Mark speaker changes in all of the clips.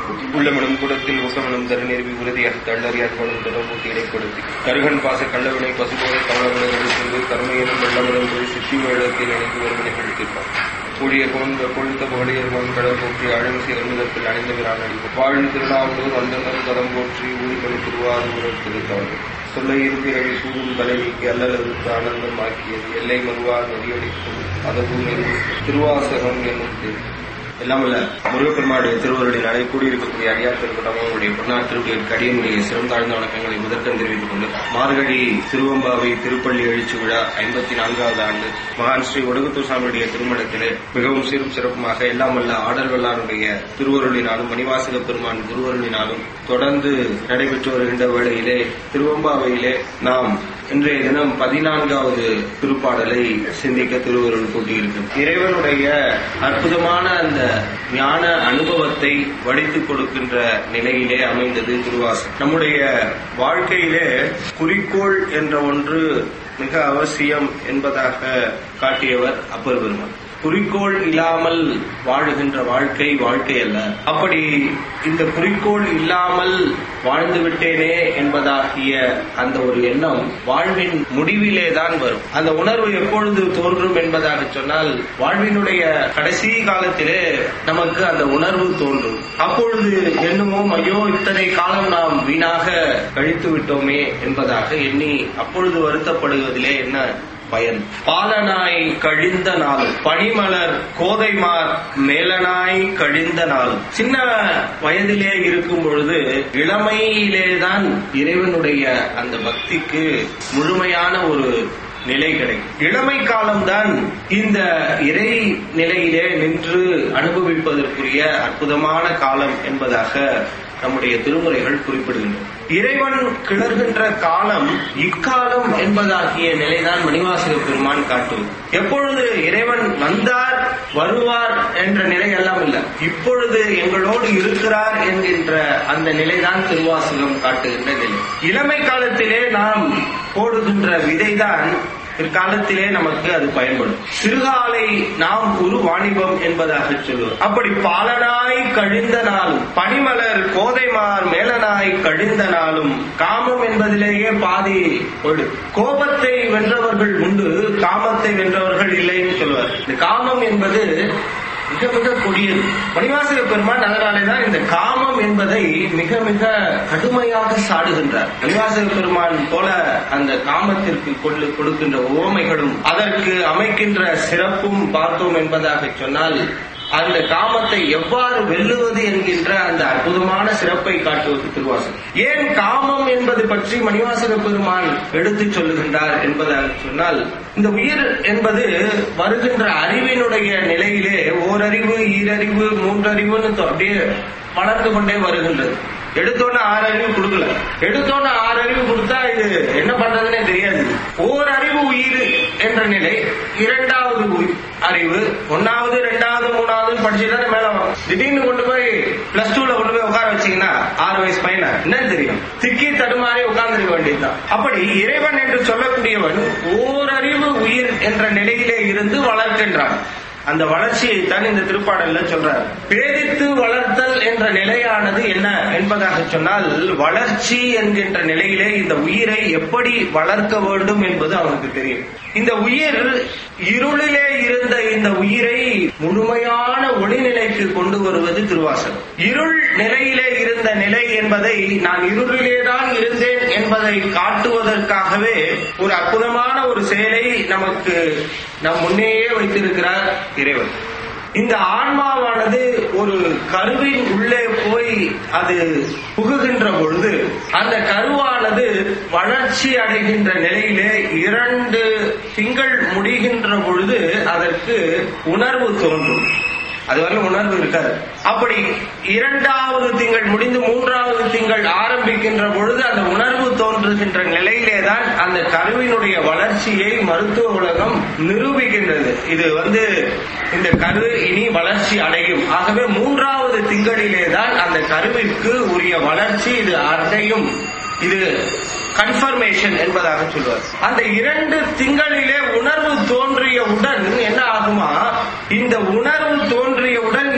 Speaker 1: உள்ளமனும் கூடத்தில் உசமனும் தருநெருவி உறுதியாக தள்ளறியார் கோணம் தொடர்பூட்டி இடைப்படுத்தி கருகன் பாச கள்ளவினை பசுபோதை கவலவினைகள் செய்து கருமையிலும் வெள்ளமனும் போய் சித்தி வேடத்தில் இணைந்து வருவனைகள் தீர்ப்பார் கூடிய கொண்ட கொழுத்த புகழியர் கடல் போற்றி அழகு சிறந்ததற்கு அணிந்த விரான் அடிப்பு வாழ்ந்து திருநாவலூர் வந்தனர் தரம் போற்றி ஊழிபணி திருவாரூரர் திருத்தவர்கள் சொல்ல இருப்பிறவி சூடும் தலை நீக்கி அல்லலருக்கு ஆனந்தம் ஆக்கியது எல்லை மறுவா நெறியடிக்கும் அதபூ நெறி திருவாசகம் என்னும் திரு எல்லாம் உள்ள முருகப்பெருமானுடைய திருவருடைய நடை கூடியிருக்கக்கூடிய அடியார் திருக்கூட்டமும் உங்களுடைய பொன்னார் திருவுடைய கடியனுடைய சிறம் தாழ்ந்த வணக்கங்களை முதற்கம் தெரிவித்துக் கொண்டு மார்கழி திருவம்பாவை திருப்பள்ளி எழுச்சி விழா ஐம்பத்தி நான்காவது ஆண்டு மகான் ஸ்ரீ ஒடுகுத்தூர் சாமியுடைய திருமணத்திலே மிகவும் சீரும் சிறப்புமாக எல்லாம் வல்ல ஆடல் வல்லாருடைய திருவருளினாலும் மணிவாசக பெருமான் திருவருளினாலும் தொடர்ந்து நடைபெற்று வருகின்ற வேளையிலே திருவம்பாவையிலே நாம் இன்றைய தினம் பதினான்காவது திருப்பாடலை சிந்திக்க திருவருள் கூட்டியிருக்கும் இறைவனுடைய அற்புதமான அந்த ஞான அனுபவத்தை வடித்துக் கொடுக்கின்ற நிலையிலே அமைந்தது திருவாசகம் நம்முடைய வாழ்க்கையிலே குறிக்கோள் என்ற ஒன்று மிக அவசியம் என்பதாக காட்டியவர் அப்பர் பெருமான் குறிக்கோள் இல்லாமல் வாழுகின்ற வாழ்க்கை வாழ்க்கை அல்ல அப்படி இந்த குறிக்கோள் இல்லாமல் வாழ்ந்து விட்டேனே என்பதாகிய அந்த ஒரு எண்ணம் வாழ்வின் முடிவிலே தான் வரும் அந்த உணர்வு எப்பொழுது தோன்றும் என்பதாக சொன்னால் வாழ்வினுடைய கடைசி காலத்திலே நமக்கு அந்த உணர்வு தோன்றும் அப்பொழுது எண்ணுவோம் ஐயோ இத்தனை காலம் நாம் வீணாக கழித்து விட்டோமே என்பதாக எண்ணி அப்பொழுது வருத்தப்படுவதிலே என்ன பயன் பாலனாய் கழிந்த நாள் பனிமலர் கோதைமார் மேலனாய் கழிந்த நாள் சின்ன வயதிலே இருக்கும் பொழுது இளமையிலேதான் இறைவனுடைய அந்த பக்திக்கு முழுமையான ஒரு நிலை கிடைக்கும் இளமை காலம்தான் இந்த இறை நிலையிலே நின்று அனுபவிப்பதற்குரிய அற்புதமான காலம் என்பதாக நம்முடைய திருமுறைகள் குறிப்பிடுகின்றன இறைவன் கிளர்கின்ற காலம் இக்காலம் என்பதாகிய நிலைதான் மணிவாசக பெருமான் காட்டுவது எப்பொழுது இறைவன் வந்தார் வருவார் என்ற நிலை எல்லாம் இல்ல இப்பொழுது எங்களோடு இருக்கிறார் என்கின்ற அந்த நிலைதான் திருவாசகம் காட்டுகின்ற நிலை இளமை காலத்திலே நாம் போடுகின்ற விதைதான் பிற்காலத்திலே நமக்கு அது பயன்படும் சிறுகாலை நாம் ஒரு வாணிபம் என்பதாக சொல்லுவோம் அப்படி பாலனாய் கழிந்த நாளும் பனிமலர் கோதைமார் மேலனாய் கழிந்த நாளும் காமம் என்பதிலேயே பாதி ஒடு கோபத்தை வென்றவர்கள் உண்டு காமத்தை வென்றவர்கள் இல்லைன்னு சொல்வார் இந்த காமம் என்பது மிக மிக கொடியது மணிவாசக பெருமான் அதனாலேதான் இந்த காமம் என்பதை மிக மிக கடுமையாக சாடுகின்றார் மணிவாசக பெருமான் போல அந்த காமத்திற்கு கொண்டு கொடுக்கின்ற உவமைகளும் அதற்கு அமைக்கின்ற சிறப்பும் பார்த்தோம் என்பதாக சொன்னால் அந்த காமத்தை எவ்வாறு வெல்லுவது என்கின்ற அந்த அற்புதமான சிறப்பை காட்டுவது திருவாசகம் ஏன் காமம் என்பது பற்றி மணிவாசக பெருமான் எடுத்து சொல்லுகின்றார் என்பதாக சொன்னால் இந்த உயிர் என்பது வருகின்ற அறிவினுடைய நிலையிலே ஓரறிவு ஈரறிவு மூன்றறிவுன்னு அப்படியே வளர்ந்து கொண்டே வருகின்றது எடுத்தோன்னு ஆறு அறிவு கொடுக்கல எடுத்தோன்னு ஆறு அறிவு கொடுத்தா இது என்ன பண்றதுன்னே தெரியாது ஓர் அறிவு உயிர் என்ற நிலை இரண்டாவது அறிவு ஒன்னாவது ரெண்டாவது மூணாவது படிச்சுட்டு மேல வரும் திடீர்னு கொண்டு போய் பிளஸ் டூல கொண்டு போய் உட்கார வச்சீங்கன்னா ஆறு வயசு பையனை என்னன்னு தெரியும் திக்கி தடுமாறி உட்கார்ந்துருக்க வேண்டியதுதான் அப்படி இறைவன் என்று சொல்லக்கூடியவன் ஓரறிவு உயிர் என்ற நிலையிலே இருந்து வளர்க்கின்றான் அந்த வளர்ச்சியை தான் இந்த திருப்பாடல்ல சொல்றார் பேதித்து வளர்த்தல் என்ற நிலையானது என்ன என்பதாக சொன்னால் வளர்ச்சி என்கின்ற நிலையிலே இந்த உயிரை எப்படி வளர்க்க வேண்டும் என்பது அவனுக்கு தெரியும் இந்த உயிர் இருளிலே இருந்த இந்த உயிரை முழுமையான ஒளிநிலைக்கு கொண்டு வருவது திருவாசகம் இருள் நிலையிலே இருந்த நிலை என்பதை நான் இருளிலேதான் இருந்தேன் என்பதை காட்டுவதற்காகவே ஒரு அற்புதமான ஒரு செயலை நமக்கு நம் முன்னேயே வைத்திருக்கிறார் இறைவன் இந்த ஆன்மாவானது ஒரு கருவின் உள்ளே போய் அது புகுகின்ற பொழுது அந்த கருவானது வளர்ச்சி அடைகின்ற நிலையிலே இரண்டு திங்கள் முடிகின்ற பொழுது அதற்கு உணர்வு தோன்றும் அதுவரை உணர்வு இருக்காது அப்படி இரண்டாவது திங்கள் முடிந்து மூன்றாவது திங்கள் ஆரம்பிக்கின்ற பொழுது அந்த உணர்வு தோன்றுகின்ற நிலையிலே தான் அந்த கருவினுடைய வளர்ச்சியை மருத்துவ உலகம் நிரூபிக்கின்றது இது வந்து இந்த கரு இனி வளர்ச்சி அடையும் ஆகவே மூன்றாவது திங்களிலே தான் அந்த கருவிற்கு உரிய வளர்ச்சி இது அடையும் இது கன்ஃபர்மேஷன் என்பதாக சொல்வார் அந்த இரண்டு திங்களிலே உணர்வு தோன்றியவுடன் என்ன ஆகுமா இந்த உணர்வு தோன்றியவுடன்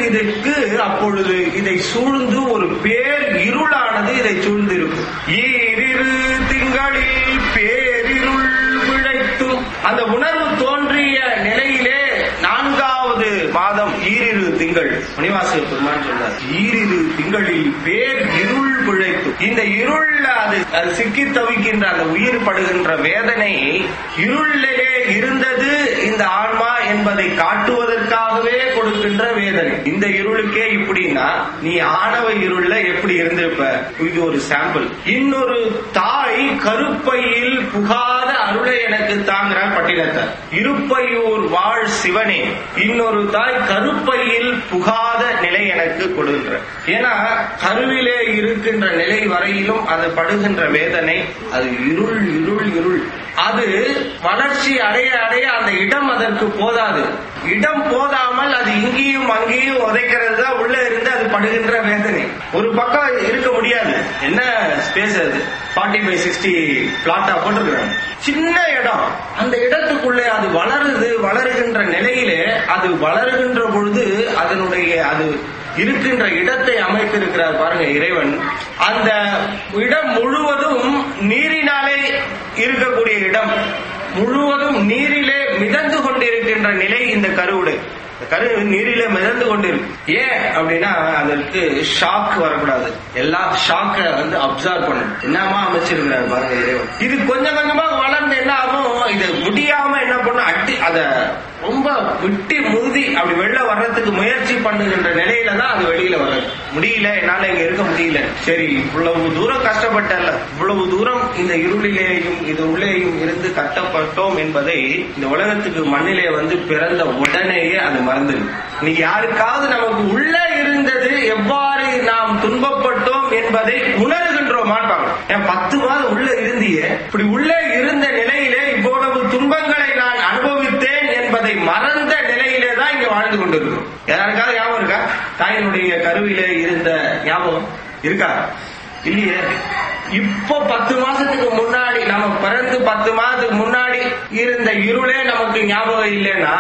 Speaker 2: இதற்கு அப்பொழுது இதை சூழ்ந்து ஒரு பேர் இருளானது இதை சூழ்ந்து இருக்கும் ஈரிரு திங்களில் பேரிருள் விழைத்தும் அந்த உணர்வு தோன்றிய நிலையிலே நான்காவது மாதம் ஈரிரு திங்கள் மணிவாசக பெருமான் சொன்னார் ஈரிரு திங்களில் பேர் இருள் பிழைத்து இந்த இருள்ல அது அது சிக்கி தவிக்கின்ற அந்த உயிர் படுகின்ற வேதனை இருளிலே இருந்தது இந்த ஆன்மா என்பதை காட்டுவதற்காகவே கொடுக்கின்ற வேதனை இந்த இருளுக்கே இப்படின்னா நீ ஆணவ இருள்ல எப்படி இருந்திருப்ப இது ஒரு சாம்பிள் இன்னொரு தாய் கருப்பையில் புகாத அருளை எனக்கு தாங்கிறார் பட்டினத்தார் இருப்பையூர் வாழ் சிவனே இன்னொரு தாய் கருப்பையில் புகாத நிலை எனக்கு கொடுன்ற ஏன்னா கருவிலே இருக்கின்ற நிலை வரையிலும் அது படுகின்ற வேதனை அது இருள் இருள் இருள் அது வளர்ச்சி அடைய அடைய அந்த இடம் அதற்கு போதாது இடம் போதாமல் அது இங்கேயும் அங்கேயும் உதைக்கிறது தான் உள்ள இருந்து அது படுகின்ற வேதனை ஒரு பக்கம் இருக்க முடியாது என்ன ஸ்பேஸ் அது ஃபார்ட்டி பை சிக்ஸ்டி பிளாட்டா போட்டிருக்கிறாங்க சின்ன இடம் அந்த இடத்துக்குள்ளே அது வளருது வளருகின்ற நிலையிலே அது வளருகின்ற பொழுது அதனுடைய அது இருக்கின்ற இடத்தை அமைத்திருக்கிறார் பாருங்க இறைவன் அந்த இடம் முழுவதும் நீரினாலே இருக்கக்கூடிய இடம் முழுவதும் நீரிலே மிதந்து கொண்டிருக்கின்ற நிலை இந்த கருவுடை இந்த கரு நீரிலே மிதந்து கொண்டிருக்கு ஏன் அப்படின்னா அதற்கு ஷாக் வரக்கூடாது எல்லா ஷாக்கை வந்து அப்சர்வ் பண்ணணும் என்னமா அமைச்சிருக்கிறார் பாருங்க இறைவன் இது கொஞ்சம் கொஞ்சமா வளர்ந்து என்ன ஆகும் இது முடியாம என்ன பண்ணும் அட்டி அத ரொம்ப விட்டி முந்தி அப்படி வெளில வர்றதுக்கு முயற்சி பண்ணுகின்ற நிலையில தான் அது வெளியில வர்றது முடியல என்னால இங்க இருக்க முடியல சரி இவ்வளவு தூரம் கஷ்டப்பட்டல இவ்வளவு தூரம் இந்த இருளிலேயும் இது உள்ளேயும் இருந்து கட்டப்பட்டோம் என்பதை இந்த உலகத்துக்கு மண்ணிலே வந்து பிறந்த உடனேயே அது மறந்துடும் இன்னைக்கு யாருக்காவது நமக்கு உள்ள இருந்தது எவ்வாறு நாம் துன்பப்பட்டோம் என்பதை உணர்கின்றோமான்னு பார்க்கணும் ஏன் பத்து மாதம் உள்ள இருந்தியே இப்படி உள்ளே இருந்த நிலையிலே இவ்வளவு துன்பங்களை நான் அனுபவித்தேன் என்பதை மறந்த நிலையிலே தான் இங்க வாழ்ந்து கொண்டிருக்கிறோம் யாருக்காவது ஞாபகம் இருக்கா தாயினுடைய கருவிலே இருந்த ஞாபகம் இருக்கா இல்லையே இப்போ பத்து மாசத்துக்கு முன்னாடி நம்ம பிறந்து பத்து மாதத்துக்கு முன்னாடி இருந்த இருளே நமக்கு ஞாபகம் இல்லைன்னா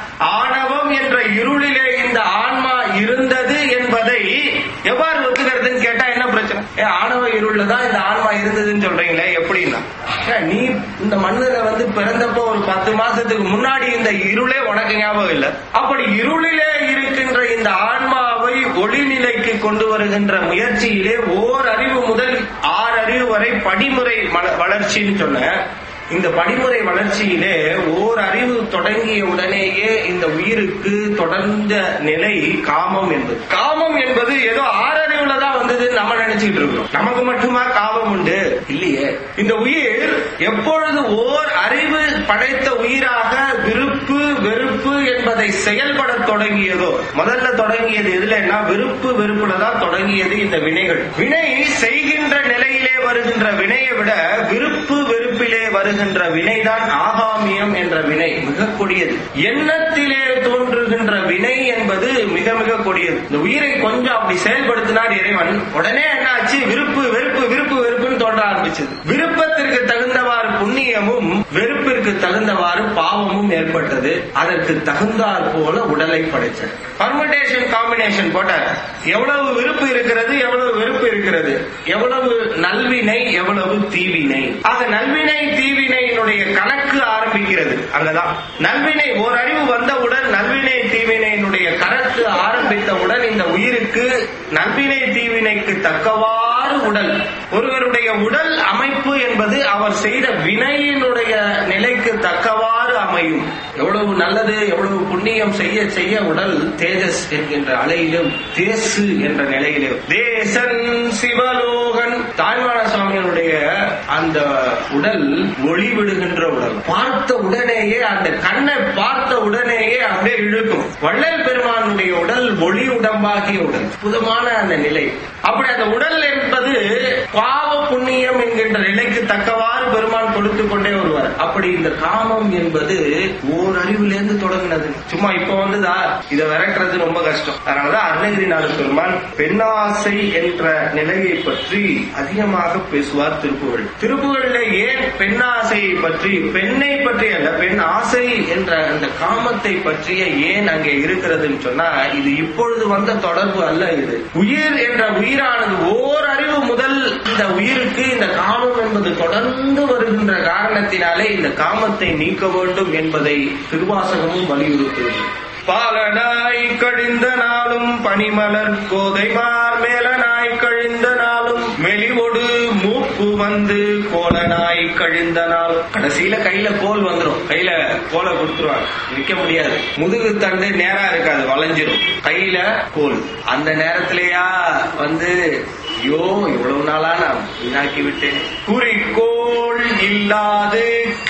Speaker 2: ஆணவம் என்ற இருளிலே இந்த ஆன்மா இருந்தது என்பதை எவ்வாறு ஒத்துக்கிறதுன்னு கேட்டா என்ன பிரச்சனை ஏ ஆணவ இருள்ல தான் இந்த ஆன்மா இருந்ததுன்னு சொல்றீங்களே எப்படின்னா ஏன் நீ இந்த மண்ணுல வந்து பிறந்தப்போ ஒரு பத்து மாசத்துக்கு முன்னாடி இந்த இருளே உனக்கு ஞாபகம் இல்ல அப்படி இருளிலே இருக்கின்ற இந்த ஆன்மாவை ஒளிநிலைக்கு கொண்டு வருகின்ற முயற்சியிலே ஓர் அறிவு முதல் ஆறு அறிவு வரை படிமுறை மல- வளர்ச்சின்னு சொன்ன இந்த படிமுறை வளர்ச்சியிலே ஓர் அறிவு தொடங்கிய உடனேயே இந்த உயிருக்கு தொடர்ந்த நிலை காமம் என்பது காமம் என்பது ஏதோ ஆறறிவுல தான் வந்தது நம்ம நினைச்சிட்டு இருக்கிறோம் நமக்கு மட்டுமா காமம் உண்டு இல்லையே இந்த உயிர் எப்பொழுது ஓர் அறிவு படைத்த உயிராக விருப்பு வெறுப்பு என்பதை செயல்பட தொடங்கியதோ முதல்ல தொடங்கியது எதுலன்னா விருப்பு வெறுப்புல தான் தொடங்கியது இந்த வினைகள் வினை செய்கின்ற நிலையிலே வருகின்ற வினையை விட விருப்பு வெறுப்பிலே வருகின்ற வினைதான் ஆகாமியம் என்ற வினை மிக கொடியது எண்ணத்திலே தோன்றுகின்ற வினை என்பது மிக மிக கொடியது இந்த உயிரை கொஞ்சம் அப்படி செயல்படுத்தினார் இறைவன் உடனே என்ன ஆச்சு விருப்பு வெறுப்பு விருப்பு வெறுப்புன்னு தோன்ற ஆரம்பிச்சது விருப்பத்திற்கு தகுந்தவாறு புண்ணியமும் வெறுப்பிற்கு தகுந்தவாறு பாவமும் ஏற்பட்டது அதற்கு தகுந்தாற் போல உடலை படைச்சது பர்முடேஷன் காம்பினேஷன் போட்ட எவ்வளவு விருப்பு இருக்கிறது எவ்வளவு வெறுப்பு இருக்கிறது எவ்வளவு நல்வினை எவ்வளவு தீவினை ஆக நல்வினை தீவினையினுடைய கணக்கு ஆரம்பிக்கிறது அங்கதான் நல்வினை ஓர் அறிவு வந்தவுடன் நல்வினை தீவினையினுடைய கணக்கு ஆரம்பித்தவுடன் இந்த உயிருக்கு நல்வினை தீவினைக்கு தக்கவாறு உடல் ஒருவருடைய உடல் அமைப்பு என்பது அவர் செய்த வினையினுடைய நிலைக்கு தக்கவாறு அமையும் எவ்வளவு நல்லது எவ்வளவு புண்ணியம் செய்ய செய்ய உடல் தேஜஸ் என்கின்ற அலையிலும் தேசு என்ற நிலையிலும் தேசன் சிவலோகன் தாய்மான சுவாமியினுடைய அந்த உடல் ஒளி விடுகின்ற உடல் பார்த்த உடனேயே அந்த கண்ணை பார்த்த உடனேயே அப்படியே இழுக்கும் வள்ளல் பெருமானுடைய உடல் ஒளி உடம்பாகிய உடல் புதமான அந்த நிலை அப்படி அந்த உடல் என்பது என்பது பாவ புண்ணியம் என்கின்ற நிலைக்கு தக்கவாறு பெருமான் கொடுத்து கொண்டே வருவார் அப்படி இந்த காமம் என்பது ஓர் அறிவிலிருந்து தொடங்கினது சும்மா இப்ப வந்துதா இதை விரட்டுறது ரொம்ப கஷ்டம் அதனாலதான் அருணகிரிநாத பெருமான் பெண்ணாசை என்ற நிலையை பற்றி அதிகமாக பேசுவார் திருப்புகழ் திருப்புகழ்ல ஏன் பெண்ணாசையை பற்றி பெண்ணை பற்றி அல்ல பெண் ஆசை என்ற அந்த காமத்தை பற்றிய ஏன் அங்கே இருக்கிறதுன்னு சொன்னா இது இப்பொழுது வந்த தொடர்பு அல்ல இது உயிர் என்ற உயிரானது ஓர் அறிவு முதல் இந்த உயிருக்கு இந்த காமம் என்பது தொடர்ந்து வருகின்ற காரணத்தினாலே இந்த காமத்தை நீக்க வேண்டும் என்பதை திருவாசகமும் வலியுறுத்துகிறது பாலனாய் கழிந்த நாளும் பனிமலர் கோதைமார் மேலனாய் கழிந்த நாளும் மெலிவொடு மூப்பு வந்து கோலனாய் கழிந்த நாள் கடைசியில கையில கோல் வந்துரும் கையில கோலை கொடுத்துருவாங்க நிக்க முடியாது முதுகு தண்டு நேரா இருக்காது வளைஞ்சிரும் கையில கோல் அந்த நேரத்திலேயா வந்து ஐயோ இவ்வளவு நாளா நான் வீணாக்கி விட்டேன் குறிக்கோள் இல்லாது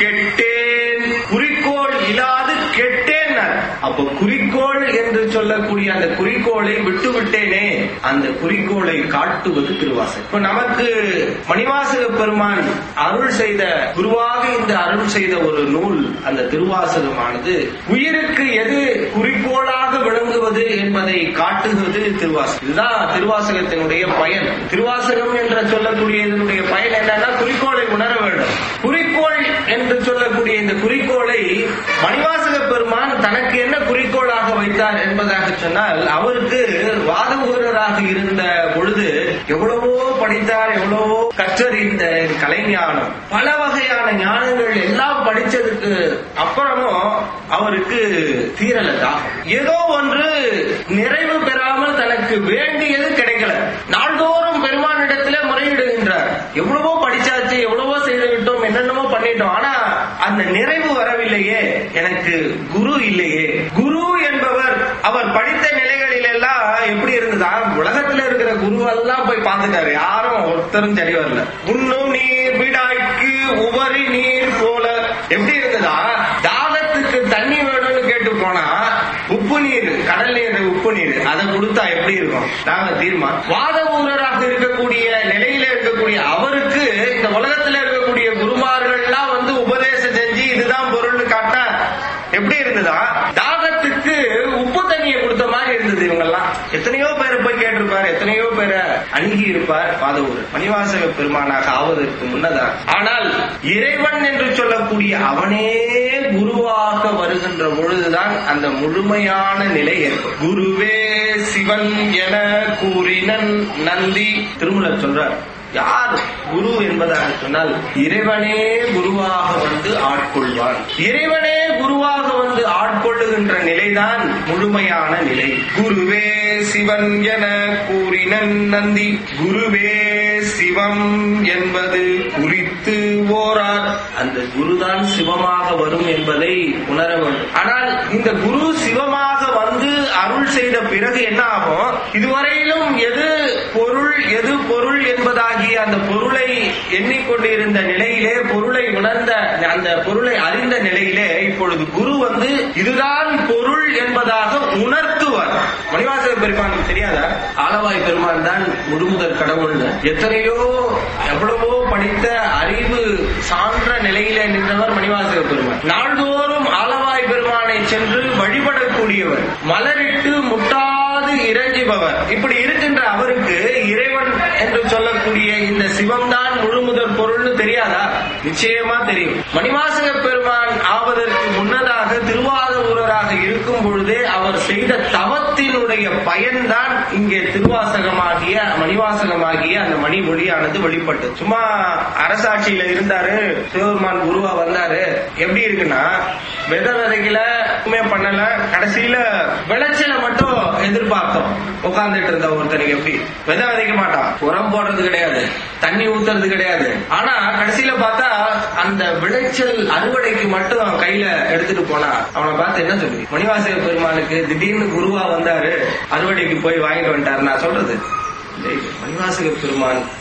Speaker 2: கெட்டேன் குறிக்கோள் இல்லாது கெட்டேன் அப்ப குறிக்கோள் என்று சொல்லக்கூடிய அந்த குறிக்கோளை விட்டு விட்டேனே அந்த குறிக்கோளை காட்டுவது திருவாசகம் இப்ப நமக்கு மணிவாசக பெருமான் அருள் செய்த குருவாக இந்த அருள் செய்த ஒரு நூல் அந்த திருவாசகமானது உயிருக்கு எது குறிக்கோளாக விளங்குவது என்பதை காட்டுகிறது திருவாசகம் இதுதான் திருவாசகத்தினுடைய பயன் திருவாசகம் என்று சொல்லக்கூடிய இதனுடைய பயன் என்னன்னா குறிக்கோளை உணர வேண்டும் குறிக்கோள் என்று சொல்லக்கூடிய இந்த குறிக்கோளை மணிவாசக பெருமான் தனக்கு என்ன குறிக்கோளாக வைத்தார் என்பதாக சொன்னால் அவருக்கு வாதவூரராக இருந்த பொழுது எவ்வளவோ படித்தார் எவ்வளவோ கற்றறிந்த கலைஞானம் பல வகையான ஞானங்கள் எல்லாம் படிச்சதுக்கு அப்புறமும் அவருக்கு தீரலதா ஏதோ ஒன்று நிறைவு பெறாமல் தனக்கு வேண்டியது கிடைக்கல நாள்தோறும் பெருமானிடத்துல முறையிடுகின்றார் எவ்வளவோ படிச்சாச்சு எவ்வளவோ செய்து விட்டோம் என்னென்னமோ பண்ணிட்டோம் ஆனா அந்த நிறைவு வரவில்லையே எனக்கு குரு இல்லையே குரு என்பவர் அவர் படித்த நிலைகளில் எல்லாம் எப்படி இருந்ததா உலகத்துல இருக்கிற குருவெல்லாம் போய் பார்த்துட்டாரு யாரும் ஒருத்தரும் சரி வரல உண்ணும் நீர் விடாய்க்கு உவரி நீர் போல எப்படி இருந்ததா தாகத்துக்கு தண்ணி வேணும்னு கேட்டு போனா உப்பு நீர் கடல் நீர் உப்பு நீர் அதை கொடுத்தா எப்படி இருக்கும் நாங்க தீர்மா வாத ஊரராக இருக்கக்கூடிய நிலையில இருக்கக்கூடிய அவருக்கு இந்த உலகத்துல இருக்கக்கூடிய குருமார்கள்லாம் வந்து உபதேசம் செஞ்சு இதுதான் பொருள்னு காட்டா எப்படி இருந்ததா தாகத்துக்கு உப்பு தண்ணியை கொடுத்த மாதிரி இருந்தது இவங்கெல்லாம் எத்தனையோ பேரை போய் கேட்டிருப்பார் எத்தனையோ பேரை அணுகி இருப்பார் பாதவூர் மணிவாசக பெருமானாக ஆவதற்கு முன்னதான் ஆனால் இறைவன் என்று சொல்லக்கூடிய அவனே குருவாக வருகின்ற பொழுதுதான் அந்த முழுமையான நிலை ஏற்படும் குருவே சிவன் என கூறினன் நந்தி திருமலர் சொல்றார் யார் குரு என்பதாக சொன்னால் இறைவனே குருவாக வந்து ஆட்கொள்வான் இறைவனே குருவாக வந்து ஆட்கொள்ளுகின்ற நிலைதான் முழுமையான நிலை குருவே சிவன் என கூறினன் நந்தி குருவே சிவம் என்பது குறித்து ஓரார் அந்த குருதான் சிவமாக வரும் என்பதை உணர வேண்டும் ஆனால் இந்த குரு சிவமாக வந்து அருள் செய்த பிறகு என்ன ஆகும் இதுவரையிலும் எது பொருள் எது பொருள் என்பதாகிய அந்த பொருளை எண்ணிக்கொண்டிருந்த நிலையிலே பொருளை உணர்ந்த அந்த பொருளை அறிந்த நிலையிலே இப்பொழுது குரு வந்து இதுதான் பொருள் என்பதாக உணர்த்துவார் மணிவாசக பெருமானுக்கு தெரியாதா ஆலவாய் பெருமான் தான் முழுமுதல் கடவுள் எத்தனையோ எவ்வளவோ படித்த அறிவு சான்ற நிலையிலே நின்றவர் மணிவாசக பெருமான் நாள்தோறும் ஆலவாய் பெருமானை சென்று வழிபடக்கூடியவர் மலரிட்டு முட்டாது இறஞ்சுபவர் இப்படி இருக்கின்ற அவருக்கு இறைவன் என்று சொல்லக்கூடிய இந்த சிவம்தான் முழுமுதல் பொருள்னு தெரியாதா நிச்சயமா தெரியும் மணிவாசக பெருமான் ஆவதற்கு முன்னதாக திருவாதூரராக இருக்கும் பொழுதே அவர் செய்த தவத்தினுடைய பயன்தான் இங்கே திருவாசகமாகிய மணிவாசகமாகிய அந்த மணி மொழியானது வெளிப்பட்டு சும்மா அரசாட்சியில இருந்தாரு சிவபெருமான் குருவா வந்தாரு எப்படி இருக்குன்னா வித விதைக்கல எதுவுமே பண்ணல கடைசியில விளைச்சல மட்டும் எதிர்பார்த்தோம் உட்கார்ந்துட்டு இருந்த ஒருத்தருக்கு எப்படி விதை விதைக்க மாட்டான் உரம் போடுறது கிடையாது தண்ணி ஊத்துறது கிடையாது ஆனா கடைசியில பார்த்தா அந்த விளைச்சல் அறுவடைக்கு மட்டும் அவன் கையில எடுத்துட்டு போனா அவனை பார்த்து என்ன சொல்லி மணிவாசக பெருமானுக்கு திடீர்னு குருவா வந்தாரு அறுவடைக்கு போய் வாங்கிட்டு வந்துட்டாரு நான் சொல்றது இல்லை, மணிவாசக பெருமான்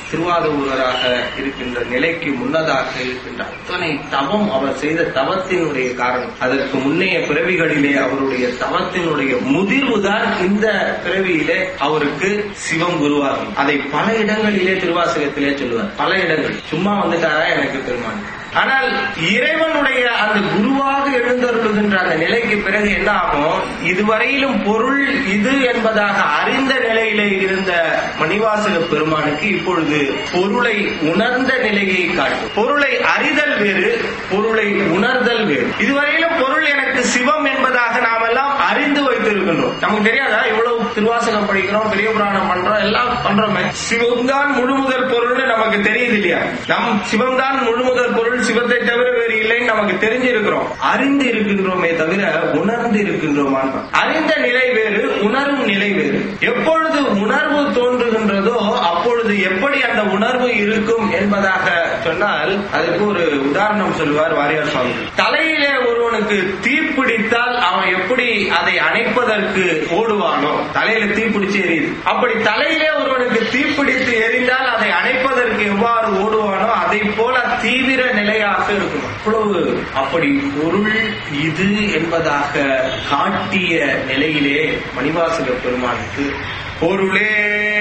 Speaker 2: திருவாதூரராக இருக்கின்ற நிலைக்கு முன்னதாக இருக்கின்ற அத்தனை தவம் அவர் செய்த தவத்தினுடைய காரணம் அதற்கு முன்னைய பிறவிகளிலே அவருடைய தவத்தினுடைய முதிர்வுதான் இந்த பிறவியிலே அவருக்கு சிவம் குருவாகும் அதை பல இடங்களிலே திருவாசகத்திலே சொல்லுவார் பல இடங்கள் சும்மா வந்துட்டாரா எனக்கு பெருமான் ஆனால் இறைவனுடைய அந்த குருவாக எழுந்தருளுகின்ற அந்த நிலைக்கு பிறகு என்ன ஆகும் இதுவரையிலும் பொருள் இது என்பதாக அறிந்த நிலையிலே இருந்த மணிவாசக பெருமானுக்கு இப்பொழுது பொருளை உணர்ந்த நிலையை காட்டும் பொருளை அறிதல் வேறு பொருளை உணர்தல் வேறு இதுவரையிலும் பொருள் எனக்கு சிவம் என்பதாக நாம் எல்லாம் அறிந்து வைத்திருக்கின்றோம் நமக்கு தெரியாதா இவ்வளவு திருவாசகம் படிக்கிறோம் பெரிய புராணம் பண்றோம் எல்லாம் பண்றோமே சிவம்தான் முழுமுதல் பொருள்னு நமக்கு தெரியுது இல்லையா நம் சிவம்தான் முழுமுதல் பொருள் சிவத்தை தவிர வேறு இல்லைன்னு நமக்கு தெரிஞ்சிருக்கிறோம் அறிந்து இருக்கின்றோமே தவிர உணர்ந்து இருக்கின்றோமா அறிந்த நிலை வேறு உணரும் நிலை வேறு எப்பொழுது உணர்வு தோன்றுகின்றதோ அப்பொழுது எப்படி அந்த உணர்வு இருக்கும் என்பதாக சொன்னால் அதுக்கு ஒரு உதாரணம் சொல்லுவார் வாரியார் சுவாமி தலையிலே ஒருவனுக்கு தீப்பிடித்தால் அவன் எப்படி அதை அணைப்பதற்கு ஓடுவானோ தலையில தீப்பிடிச்சு எரியுது அப்படி தலையிலே ஒருவனுக்கு தீப்பிடித்து எரிந்தால் அதை அணைப்பதற்கு எவ்வாறு ஓடுவானோ அதை போல தீவிர நிலையாக இருக்கும் அவ்வளவு அப்படி பொருள் இது என்பதாக காட்டிய நிலையிலே மணிவாசக பெருமானுக்கு பொருளே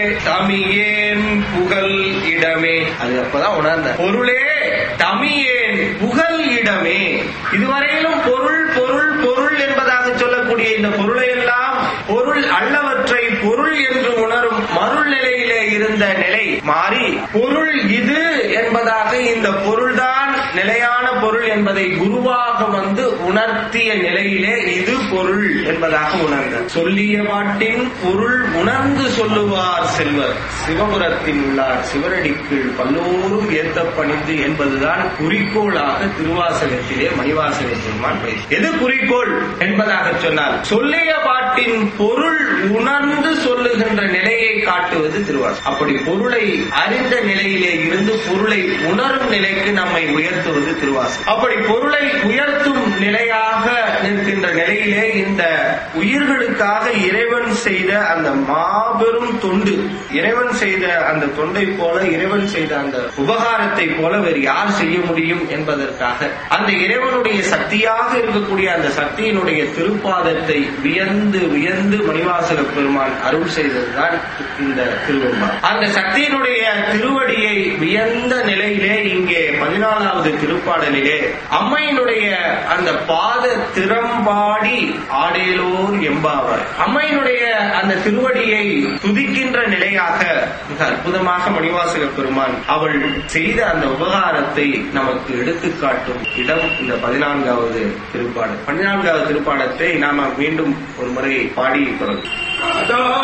Speaker 2: தமியேன் புகழ் இடமே அது அப்பதான் உணர்ந்த பொருளே தமியேன் புகழ் இடமே இதுவரையிலும் பொருள் பொருள் பொருள் என்பதாக சொல்லக்கூடிய இந்த பொருளை எல்லாம் பொருள் அல்லவற்றை பொருள் என்று உணரும் மருள் நிலையிலே இருந்த நிலை மாறி பொருள் இது என்பதாக இந்த பொருள்தான் நிலையான பொருள் என்பதை குருவாக வந்து உணர்த்திய நிலையிலே இது பொருள் என்பதாக உணர்ந்த சொல்லிய பாட்டின் பொருள் உணர்ந்து சொல்லுவார் செல்வர் சிவபுரத்தில் உள்ளார் சிவரடிக்கு பல்லோரும் ஏத்த பணிந்து என்பதுதான் குறிக்கோளாக திருவாசகத்திலே மணிவாசக பெருமான் வைத்தார். எது குறிக்கோள் என்பதாக சொன்னால் சொல்லிய பாட்டின் பொருள் உணர்ந்து சொல்லுகின்ற நிலையை காட்டுவது திருவாசகம் அப்படி பொருளை அறிந்த நிலையிலே இருந்து பொருளை உணரும் நிலைக்கு நம்மை உயர்த்துவது திருவாசகம் அப்படி பொருளை உயர்த்தும் நிலையாக நிற்கின்ற நிலையிலே இந்த உயிர்களுக்காக இறைவன் செய்த அந்த மாபெரும் தொண்டு இறைவன் செய்த அந்த தொண்டை போல இறைவன் செய்த அந்த உபகாரத்தை போல வேறு யார் செய்ய முடியும் என்பதற்காக அந்த இறைவனுடைய சக்தியாக இருக்கக்கூடிய அந்த சக்தியினுடைய திருப்பாதத்தை வியந்து வியந்து மணிவாசக பெருமான் அருள் செய்ததுதான் இந்த திருவெம்பார் அந்த சக்தியினுடைய திருவடியை வியந்த நிலையிலே இங்கே பதினாலாவது திருப்பாடலிலே அம்மையினுடைய அந்த பாத திறம்பாடி ஆடேலோர் எம்பாவர் அம்மையினுடைய அந்த திருவடியை துதிக்கின்ற நிலையாக மிக அற்புதமாக மணிவாசக பெருமான் அவள் செய்த அந்த உபகாரத்தை நமக்கு எடுத்துக்காட்டும் இடம் இந்த பதினான்காவது திருப்பாடல் பதினான்காவது திருப்பாடத்தை நாம மீண்டும் ஒரு முறை பாடி தொடரும்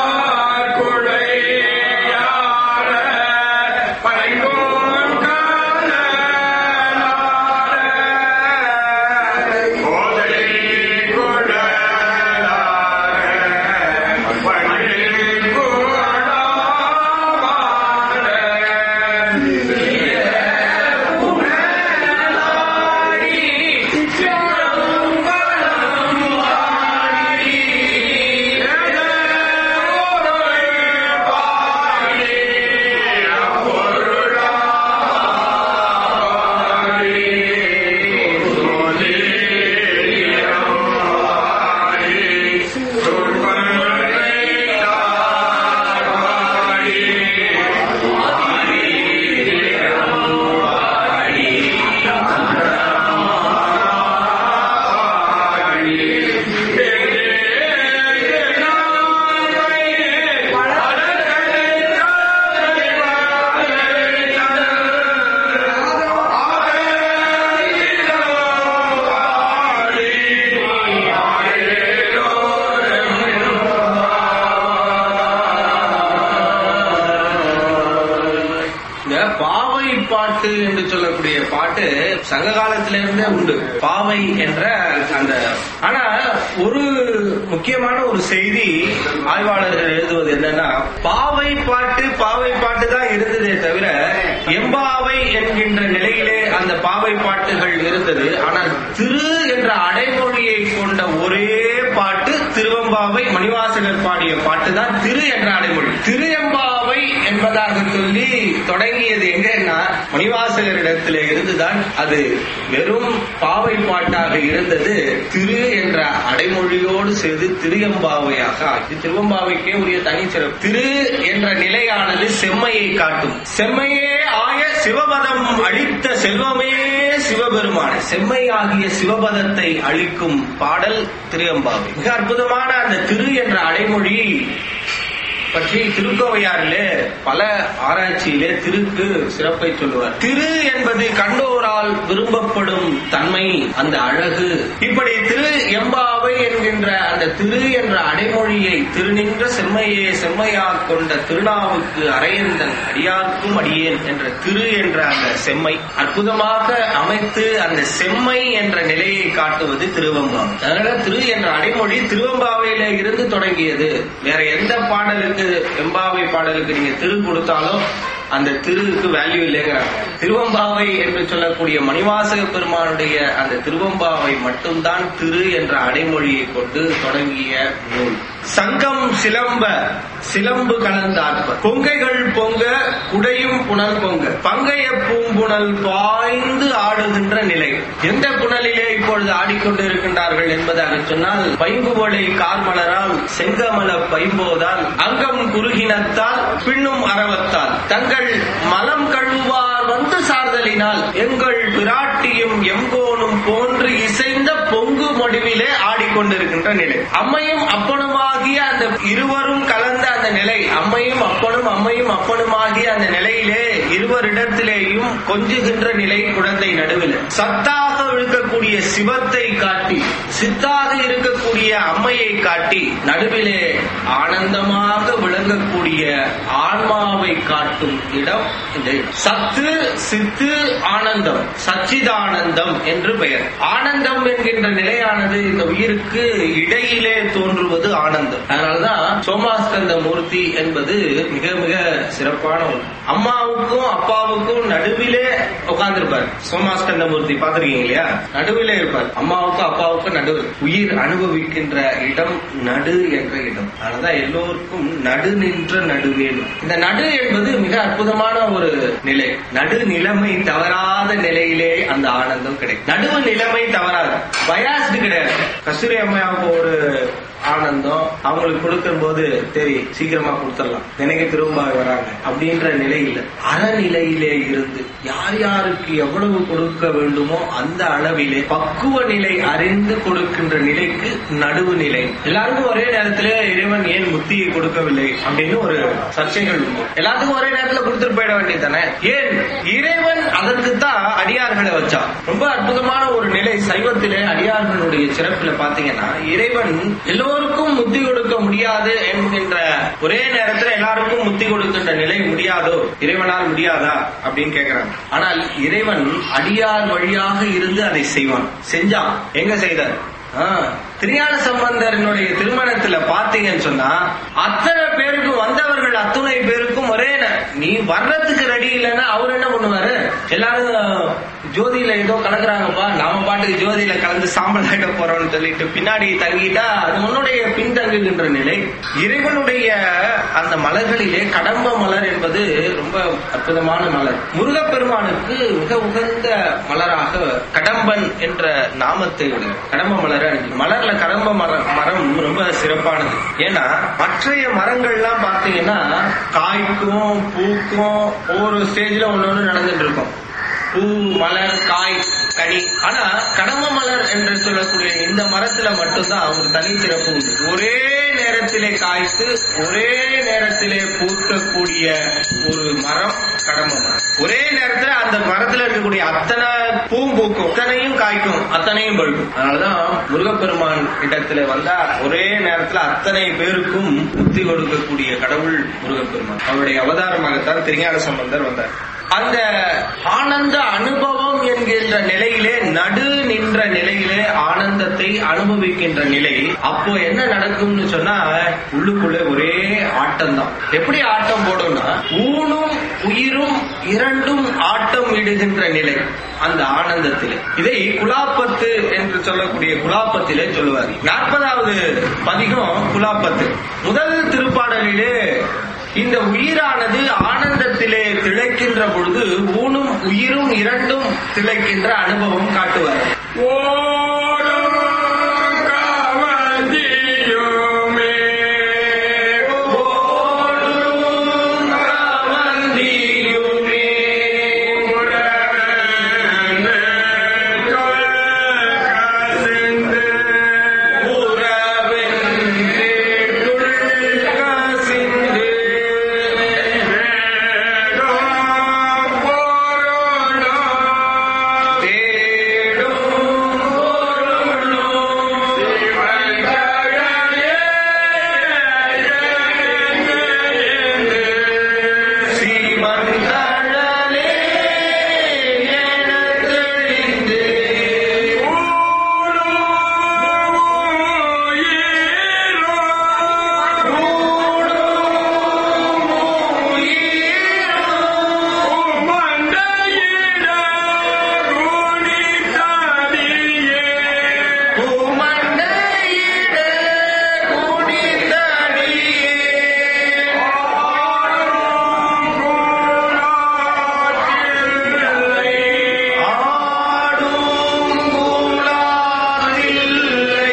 Speaker 2: இந்த பாவை பாட்டு என்று சொல்லக்கூடிய பாட்டு சங்க காலத்திலிருந்தே உண்டு பாவை என்ற அந்த ஆனா ஒரு முக்கியமான ஒரு செய்தி ஆய்வாளர்கள் எழுதுவது என்னன்னா பாவை பாட்டு பாவை பாட்டு தான் இருந்ததே தவிர எம்பாவை என்கின்ற நிலையிலே அந்த பாவை பாட்டுகள் இருந்தது ஆனால் திரு என்ற அடைமொழியை கொண்ட ஒரே பாட்டு திருவம்பாவை மணிவாசகர் பாடிய பாட்டு தான் திரு என்ற அடைமொழி திருஎம்பாவை என்ற என்பதாக சொல்லி தொடங்கியது எங்கன்னா மணிவாசகரிடத்திலே இருந்துதான் அது வெறும் பாவை பாட்டாக இருந்தது திரு என்ற அடைமொழியோடு சேர்த்து திருயம்பாவையாக ஆக்கி திருவம்பாவைக்கே உரிய தனிச்சிறப்பு திரு என்ற நிலையானது செம்மையை காட்டும் செம்மையே ஆய சிவபதம் அளித்த செல்வமே சிவபெருமான செம்மை ஆகிய சிவபதத்தை அளிக்கும் பாடல் திருயம்பாவை மிக அற்புதமான அந்த திரு என்ற அடைமொழி பற்றி திருக்கோவையாரிலே பல ஆராய்ச்சியிலே திருக்கு சிறப்பை சொல்லுவார் திரு என்பது கண்டோரால் விரும்பப்படும் தன்மை அந்த அழகு இப்படி திரு எம்பாவை என்கின்ற அந்த திரு என்ற அடைமொழியை திருநின்ற செம்மையே செம்மையாக கொண்ட திருநாவுக்கு அரையந்தன் அடியார்க்கும் அடியேன் என்ற திரு என்ற அந்த செம்மை அற்புதமாக அமைத்து அந்த செம்மை என்ற நிலையை காட்டுவது திருவம்பாவை அதனால திரு என்ற அடைமொழி திருவம்பாவையில இருந்து தொடங்கியது வேற எந்த பாடலுக்கு எம்பாவை பாடலுக்கு நீங்க திரு கொடுத்தாலும் அந்த திருவுக்கு வேல்யூ இல்லைங்கிறாங்க திருவம்பாவை என்று சொல்லக்கூடிய மணிவாசக பெருமானுடைய அந்த திருவம்பாவை மட்டும்தான் திரு என்ற அடைமொழியை கொண்டு தொடங்கிய நூல் சங்கம் சிலம்ப சிலம்பு கலந்தாற்ப கொங்கைகள் பொங்க குடையும் புனல் பொங்க பங்கைய பூம்புணல் பாய்ந்து ஆடுகின்ற நிலை எந்த புனலிலே இப்பொழுது ஆடிக்கொண்டு இருக்கின்றார்கள் என்பதாக சொன்னால் பைம்புவளை கார்மலரால் செங்கமல பைம்போதால் அங்கம் குறுகினத்தால் பின்னும் அறவத்தால் தங்கள் மலம் கழுவார் வந்து சார்தலினால் எங்கள் பிராட்டியும் எங்கோனும் போன்று இசைந்த பொங்கு முடிவிலே ஆடிக்கொண்டிருக்கின்ற நிலை அம்மையும் அப்பனுமாகிய அந்த இருவரும் கலந்த அந்த நிலை அம்மையும் அப்பனும் அம்மையும் அப்பனுமாகிய அந்த நிலையிலே இருவரிடத்திலேயும் கொஞ்சுகின்ற நிலை குழந்தை நடுவில் சத்தாக இருக்கக்கூடிய சிவத்தை காட்டி சித்தாக இருக்கக்கூடிய அம்மையை காட்டி நடுவிலே ஆனந்தமாக விளங்கக்கூடிய ஆன்மாவை காட்டும் இடம் இந்த இடம். சத்து சித்து ஆனந்தம் சச்சிதானந்தம் என்று பெயர் ஆனந்தம் என்கின்ற நிலையானது இந்த உயிருக்கு இடையிலே தோன்றுவது ஆனந்தம் அதனாலதான் சோமாஸ்கந்த மூர்த்தி என்பது மிக மிக சிறப்பான ஒன்று அம்மாவுக்கும் அப்பாவுக்கும் நடுவிலே உட்கார்ந்திருப்பார் சோமாஸ்கந்த மூர்த்தி பாத்திருக்கீங்க இல்லையா நடுவிலே இருப்பார் அம்மாவுக்கும் அப்பாவுக்கும் நடுவில் உயிர் அனுபவிக்கின்ற இடம் நடு என்ற இடம் அதனாலதான் எல்லோருக்கும் நடு நின்ற நடுவேணும் இந்த நடு என்பது மிக அற்புதமான ஒரு நிலை நடு நிலைமை தவறாத நிலையிலே அந்த ஆனந்தம் கிடைக்கும் நடுவு நிலைமை தவறாது பயாஸ்டு கிடையாது கஸ்தூரி அம்மாவுக்கு ஒரு ஆனந்தம் அவங்களுக்கு கொடுக்கும் போது சரி சீக்கிரமா கொடுத்துடலாம் நினைக்க திரும்ப வராங்க அப்படின்ற நிலை இல்ல அறநிலையிலே இருந்து யார் யாருக்கு எவ்வளவு கொடுக்க வேண்டுமோ அந்த அளவிலே பக்குவ நிலை அறிந்து கொடுக்கின்ற நிலைக்கு நடுவு நிலை எல்லாருக்கும் ஒரே நேரத்திலே இறைவன் ஏன் முத்தியை கொடுக்கவில்லை அப்படின்னு ஒரு சர்ச்சைகள் உண்டு எல்லாத்துக்கும் ஒரே நேரத்துல கொடுத்துட்டு போயிட வேண்டியது தானே ஏன் இறைவன் அதற்குத்தான் அடியார்களை வச்சான் ரொம்ப அற்புதமான ஒரு நிலை சைவத்திலே அடியார்களுடைய சிறப்புல பாத்தீங்கன்னா இறைவன் எல்லோருக்கும் முத்தி கொடுக்க முடியாது என்கின்ற ஒரே நேரத்துல எல்லாருக்கும் முத்தி கொடுக்கின்ற நிலை முடியாதோ இறைவனால் முடியாதா அப்படின்னு கேக்குறாங்க ஆனால் இறைவன் அடியார் வழியாக இருந்து அதை செய்வான் செஞ்சான் எங்க செய்தார் ஆ, திருஞான சம்பந்தரனுடைய திருமணத்துல பாத்தீங்கன்னு சொன்னா அத்தனை பேருக்கும் வந்தவர்கள் அத்துணை பேருக்கும் ஒரே ந- நீ வர்றதுக்கு ரெடி இல்லைன்னா அவர் என்ன பண்ணுவாரு எல்லாரும் ஜோதியில ஏதோ கலக்குறாங்கப்பா நாம பாட்டுக்கு ஜோதியில கலந்து சாம்பல் ஆட்ட போறோம்னு சொல்லிட்டு பின்னாடி தங்கிட்டா அது உன்னுடைய பின்தங்குகின்ற நிலை இறைவனுடைய அந்த மலர்களிலே கடம்ப மலர் என்பது ரொம்ப அற்புதமான மலர் முருகப்பெருமானுக்கு மிக உகந்த மலராக கடம்பன் என்ற நாமத்தை உடைய கடம்ப மலர் அணிஞ்சு மலர்ல கடம்ப மரம் மரம் ரொம்ப சிறப்பானது ஏன்னா மற்றைய மரங்கள்லாம் பார்த்தீங்கன்னா காய்க்கும் பூக்கும் ஒவ்வொரு ஸ்டேஜ்ல ஒண்ணு ஒண்ணு நடந்துட்டு இருக்கும் பூ மலர் காய் கனி ஆனா கடம்ப மலர் என்று சொல்லக்கூடிய இந்த மரத்துல மட்டும்தான் ஒரு தனி சிறப்பு உண்டு ஒரே நேரத்திலே காய்த்து ஒரே நேரத்திலே பூக்கக்கூடிய ஒரு மரம் கடம்ப மரம் ஒரே நேரத்துல அந்த மரத்துல இருக்கக்கூடிய அத்தனை பூவும் பூக்கும் அத்தனையும் காய்க்கும் அத்தனையும் பழுக்கும் அதனாலதான் முருகப்பெருமான் இடத்துல வந்தா ஒரே நேரத்துல அத்தனை பேருக்கும் புத்தி கொடுக்கக்கூடிய கடவுள் முருகப்பெருமான் அவருடைய அவதாரமாகத்தான் திருஞான சம்பந்தர் வந்தார் அந்த ஆனந்த அனுபவம் என்கின்ற நிலையிலே நடு நின்ற நிலையிலே ஆனந்தத்தை அனுபவிக்கின்ற நிலை அப்போ என்ன நடக்கும்னு சொன்னா உள்ளுக்குள்ள ஒரே ஆட்டம் தான் எப்படி ஆட்டம் போடும்னா ஊனும் உயிரும் இரண்டும் ஆட்டம் இடுகின்ற நிலை அந்த ஆனந்தத்திலே இதை குலாப்பத்து என்று சொல்லக்கூடிய குலாப்பத்திலே சொல்லுவார் நாற்பதாவது பதிகம் குலாப்பத்து முதல் திருப்பாடலிலே இந்த உயிரானது ஆனந்தத்திலே திளைக்கின்ற பொழுது ஊனும் உயிரும் இரண்டும் திளைக்கின்ற அனுபவம் காட்டுவார்
Speaker 3: ஓடும் காவந்தியுமே
Speaker 2: ஓடும் காவந்தியுமே
Speaker 3: உறவென்று கசிந்து
Speaker 2: உறவென்றே துள்கசிந்து
Speaker 3: வேடும் பொருளும்
Speaker 2: தேடும் பொருளும்
Speaker 3: சிவந்தகனே
Speaker 2: சீமந்தழலே எனத் தெளிந்து பூமண்டையிட குடித்தடியே ஆடும் குலாதில்லை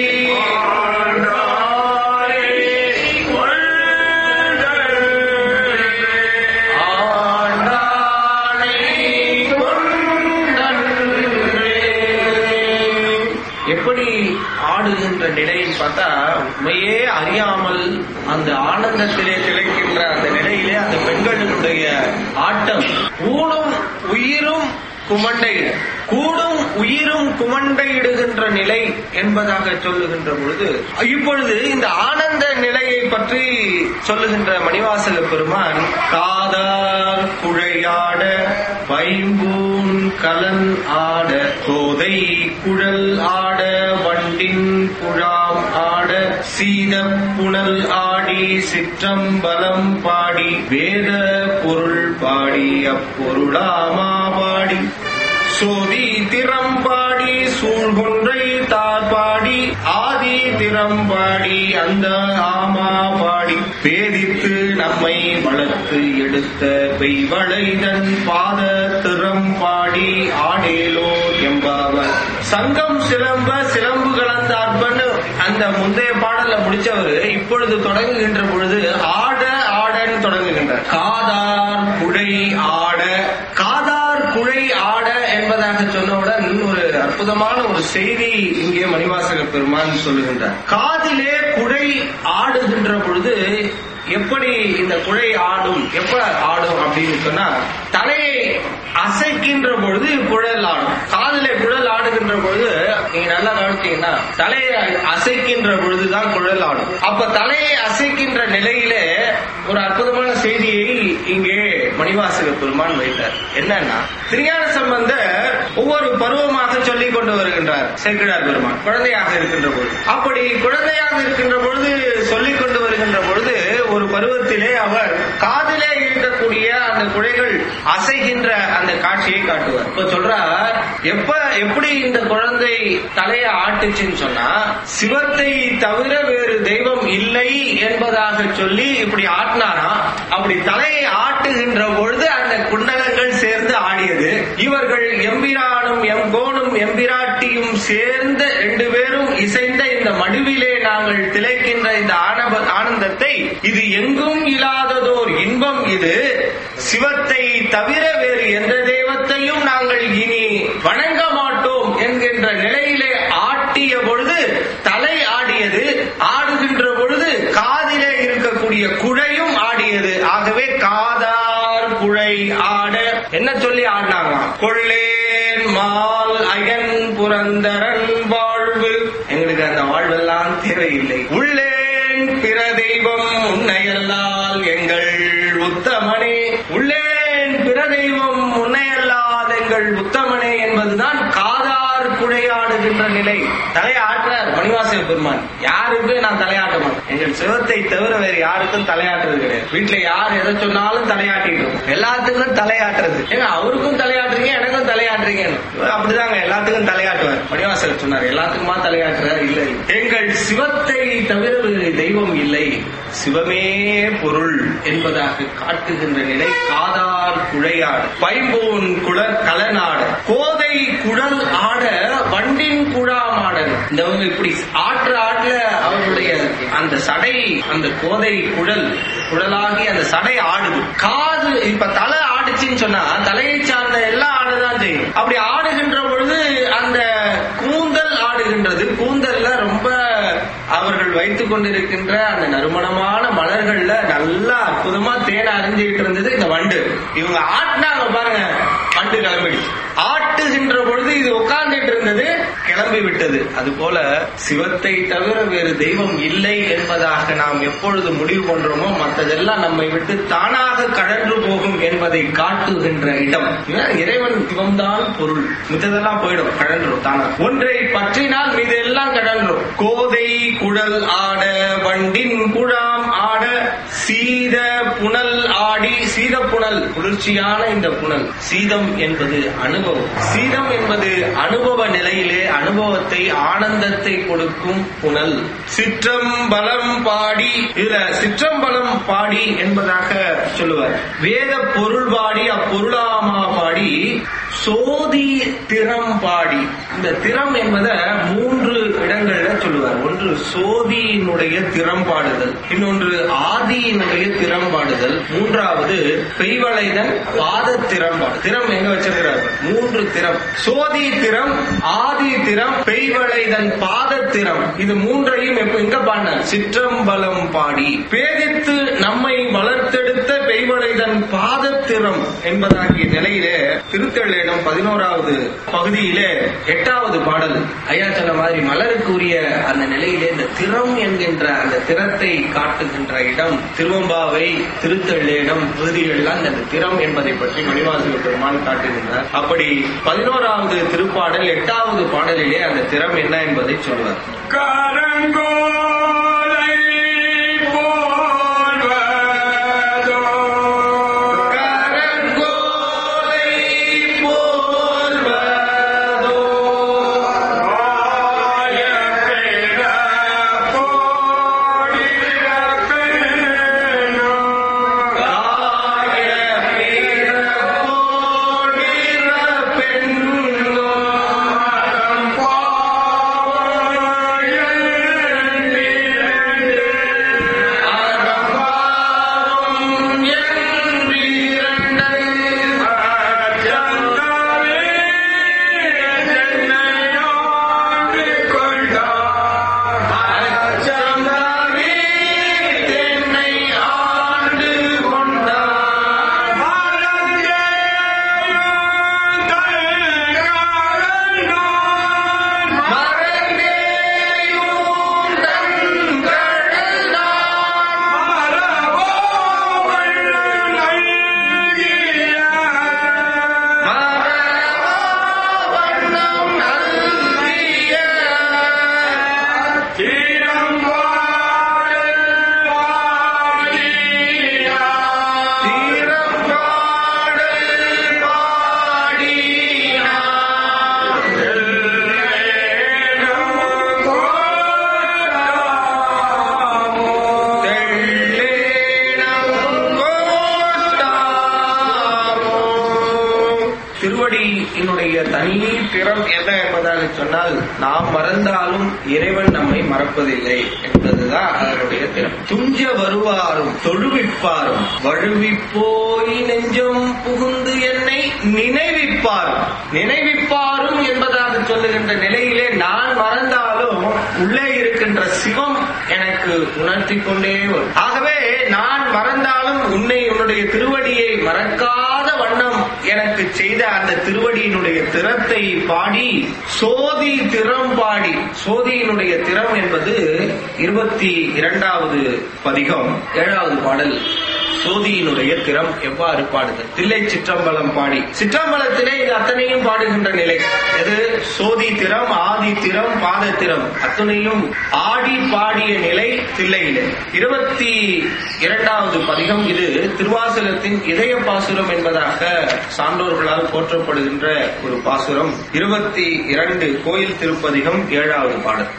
Speaker 2: ஆண்டானை கொண்டன்றே. எப்படி ஆடுகின்ற நிலையில் பார்த்தா உண்மையே அறியாமல் அந்த ஆனந்தத்திலே திளைக்கின்ற அந்த நிலையிலே அந்த பெண்களுடைய ஆட்டம் ஊனும் உயிரும் குமண்டையிட கூடும் உயிரும் குமண்டையிடுகின்ற நிலை என்பதாக சொல்லுகின்ற பொழுது இப்பொழுது இந்த ஆனந்த நிலையை பற்றி சொல்லுகின்ற மணிவாசக பெருமான் காதார் குழையாட பைம்பூன் கலன் ஆட கோதை குழல் ஆட வண்டின் குழாம் ஆட சீத புனல் ஆடி சிற்றம்பலம் பாடி வேத பொருள் பாடி அப்பொருளாமா பாடி சோதி திறம்பாடி சூழ்கொன்றை தார்பாடி ஆதி திறம்பாடி அந்த ஆமா பாடி பேதித்து நம்மை வளர்த்து எடுத்த பெய்வளைதன் பாத திறம்பாடி ஆடேலோ என்பவர் சங்கம் சிலம்ப சிலம்பு கலந்தார்பன்னு அந்த முந்தைய பாடல்ல முடிச்சவர் இப்பொழுது தொடங்குகின்ற பொழுது ஆட ஆடன்னு தொடங்குகின்றார் காதார் குழை ஆட காதார் குழை ஆட என்பதாக சொன்னவுடன் ஒரு அற்புதமான ஒரு செய்தி இங்கே மணிவாசக பெருமான் சொல்லுகின்றார் காதிலே குழை ஆடுகின்ற பொழுது எப்படி இந்த குழை ஆடும் எப்ப ஆடும் அப்படின்னு சொன்னா தலையை அசைக்கின்ற பொழுது குழல் ஆடும் காதிலே குழல் ஆடுகின்ற பொழுது நீங்க நல்லா கவனிச்சீங்கன்னா தலையை அசைக்கின்ற பொழுதுதான் குழல் ஆடும் அப்ப தலையை அசைக்கின்ற நிலையிலே ஒரு அற்புதமான செய்தியை இங்கே மணிவாசக பெருமான் வைத்தார் என்னன்னா திருஞான சம்பந்தர் ஒவ்வொரு பருவமாக சொல்லிக் கொண்டு வருகின்றார் சேக்கிழார் பெருமான் குழந்தையாக இருக்கின்ற பொழுது அப்படி குழந்தையாக இருக்கின்ற பொழுது சொல்லிக் கொண்டு வருகின்ற பொழுது ஒரு பருவத்திலே அவர் காதிலே இருக்கக்கூடிய அந்த குழைகள் அசைகின்ற அந்த காட்சியை காட்டுவார் இப்ப சொல்றார் எப்ப எப்படி இந்த குழந்தை தலையை ஆட்டுச்சுன்னு சொன்னா சிவத்தை தவிர வேறு தெய்வம் இல்லை என்பதாக சொல்லி இப்படி ஆட்டினாராம் அப்படி தலையை ஆட்டுகின்ற பொழுது அந்த குண்டலங்கள் சேர்ந்து ஆடியது இவர்கள் எம்பிரானும் எங்கோனும் எம்பிராட்டியும் சேர்ந்த ரெண்டு பேரும் இசைந்த இந்த மடுவிலே நாங்கள் திளைக்கின்ற இந்த ஆனப ஆனந்தத்தை இது எங்கும் இல்லாததோர் இன்பம் இது சிவத்தை தவிர வேறு எந்த தெய்வத்தையும் நாங்கள் இனி வணங்க மாட்டோம் என்கின்ற நிலையிலே ஆட்டிய பொழுது தலை ஆடியது ஆடுகின்ற பொழுது காதிலே இருக்கக்கூடிய குழையும் ஆடியது ஆகவே காதார் குழை ஆட என்ன சொல்லி ஆடினாங்களாம் கொள்ளேன் மால் அயன் புரந்தரன் வாழ்வு எங்களுக்கு அந்த வாழ்வெல்லாம் தேவையில்லை உள்ளேன் பிற தெய்வம் உன்னையல்லால் எங்கள் உத்தமனே உள்ளேன் பிற தெய்வம் உன்னையல்லால் எங்கள் உத்தமனே என்பதுதான் காதார் குழையாடுகின்ற நிலை தலையாற்றார் மணிவாசக பெருமான் யாருக்கு நான் தலையாட்ட மாட்டேன் எங்கள் சிவத்தை தவிர வேறு யாருக்கும் தலையாட்டுறது கிடையாது வீட்டுல யார் எதை சொன்னாலும் தலையாட்டிட்டு இருக்கோம். எல்லாத்துக்கும் தலையாட்டுறது ஏங்க அவருக்கும் தலையாட்டுறீங்க தலையாட்டுறீங்க எனக்கும் தலையாட்டுறீங்க அப்படிதாங்க எல்லாத்துக்கும் தலையாட்டுவார் மணிவாசகர் சொன்னார் எல்லாத்துக்குமா தலையாட்டுறார் இல்லை எங்கள் சிவத்தை தவிர வேறு தெய்வம் இல்லை சிவமே பொருள் என்பதாக காட்டுகின்ற நிலை காதார் குழையாடு பைம்பூன் குழல் கலநாடு கோதை குழல் ஆட வண்டின் குழாமாடல் இந்தவங்க இப்படி ஆற்று ஆட்டுல அவருடைய அந்த சடை அந்த கோதை குழல் குழலாகி அந்த சடை ஆடுது காது இப்ப தலை ஆடுச்சுன்னு சொன்னா தலையை சார்ந்த எல்லாம் ஆடுதான் செய்யும் அப்படி ஆடுகின்ற பொழுது அந்த கூந்தல் ஆடுகின்றது கூந்தல்ல ரொம்ப அவர்கள் வைத்துக் கொண்டிருக்கின்ற அந்த நறுமணமான மலர்கள்ல நல்லா அற்புதமா தேனை அறிஞ்சுக்கிட்டு இருந்தது இந்த வண்டு இவங்க ஆட்டினாங்க பாருங்க வண்டு கிளம்பிடுச்சு ஆட்டுகின்ற பொழுது இது உட்கார்ந்துட்டு இருந்தது கிளம்பி விட்டது அது போல சிவத்தை தவிர வேறு தெய்வம் இல்லை என்பதாக நாம் எப்பொழுது முடிவு பண்றோமோ மற்றதெல்லாம் நம்மை விட்டு தானாக கழன்று போகும் என்பதை காட்டுகின்ற இடம் ஏன் இறைவன் சிவம்தான் பொருள் மித்ததெல்லாம் போயிடும் கழன்றும் தானா ஒன்றை பற்றினால் மீது எல்லாம் கழன்றும் கோதை குழல் ஆட வண்டின் குழாம் ஆட சீத புனல் ஆடி சீத புனல் குளிர்ச்சியான இந்த புனல் சீதம் என்பது அனுபவம் சீதம் என்பது அனுபவ நிலையிலே அனுபவத்தை ஆனந்தத்தை கொடுக்கும் புனல் சிற்றம்பலம் பாடி இதுல சிற்றம்பலம் பாடி என்பதாக சொல்லுவார் வேத பொருள் பாடி அப்பொருளாமா பாடி சோதி திறம் பாடி இந்த திறம் என்பதை மூன்று இடங்கள்ல சொல்லுவார் ஒன்று சோதியினுடைய திறம் பாடுதல் இன்னொன்று ஆதியினுடைய திறம் பாடுதல் மூன்றாவது பெய்வளைதன் பாத திறம் பாடு திறம் எங்க வச்சிருக்கிறார் மூன்று திறம் சோதி திறம் ஆதி திறம் பெய்வளைதன் பாத திறம் இது மூன்றையும் எப்ப எங்க பாடினார் சிற்றம்பலம் பாடி பேதித்து நம்மை வளர்த்தெடுத்த பெய்வளைதன் பாதத்திறம் என்பதாகிய நிலையிலே திருத்தள்ளிடம் பதினோராவது பகுதியிலே எட்டாவது பாடல் ஐயா சொன்ன மாதிரி மலருக்கு உரிய அந்த நிலையிலே இந்த திறம் என்கின்ற அந்த திறத்தை காட்டுகின்ற இடம் திருவம்பாவை திருத்தள்ளிடம் பகுதிகளெல்லாம் இந்த திறம் என்பதை பற்றி மணிவாசக பெருமான் காட்டுகின்றார் அப்படி பதினோராவது திருப்பாடல் எட்டாவது பாடலிலே அந்த திறம் என்ன என்பதை சொல்வார்
Speaker 3: கரங்கோலை போல்வதோ
Speaker 2: கரங்கோலை போல்வதோ
Speaker 3: ஆயப்பெற போடிரப்பெனோ
Speaker 2: காய பிறப்போடிற பெண்ணோ அறம்பாவம் என்றிரண்டை அச்சமவே தென்னை ஆண்டு கொண்டார் மறந்தேயும் தங்கடல் நான் மரவண்ணம் நல்கிய தீரப்பாடல் பாடினார் திருவடி என்னுடைய தனி திறம் என்ன என்பதாக சொன்னால் நாம் மறந்தாலும் இறைவன் நம்மை மறப்பதில்லை என்பதுதான் அதனுடைய திறம் துஞ்ச வருவாரும் தொழுவிப்பாரும் வழுவிப்போய் நெஞ்சம் புகுந்து என்னை நினைவிப்பாரும் நினைவிப்பாரும் என்பதாக சொல்லுகின்ற நிலையிலே நான் மறந்தாலும் உள்ளே இருக்கின்ற சிவம் எனக்கு உணர்த்தி கொண்டே வரும் ஆகவே நான் மறந்தாலும் உன்னை உன்னுடைய திருவடியை மறக்காத வண்ணம் எனக்கு செய்த அந்த திருவடியினுடைய திறத்தை பாடி சோதி திறம் பாடி சோதியினுடைய திறம் என்பது இருபத்தி இரண்டாவது பதிகம் ஏழாவது பாடல் சோதியினுடைய திறம் எவ்வாறு பாடுதல் தில்லை சிற்றம்பலம் பாடி சிற்றம்பலத்திலே இது அத்தனையும் பாடுகின்ற நிலை எது சோதி திறம் ஆதி திறம் பாத திறம் அத்தனையும் ஆடி பாடிய நிலை தில்லையிலே இருபத்தி இரண்டாவது பதிகம் இது திருவாசகத்தின் இதய பாசுரம் என்பதாக சான்றோர்களால் போற்றப்படுகின்ற ஒரு பாசுரம் இருபத்தி இரண்டு கோயில் திருப்பதிகம் ஏழாவது பாடல்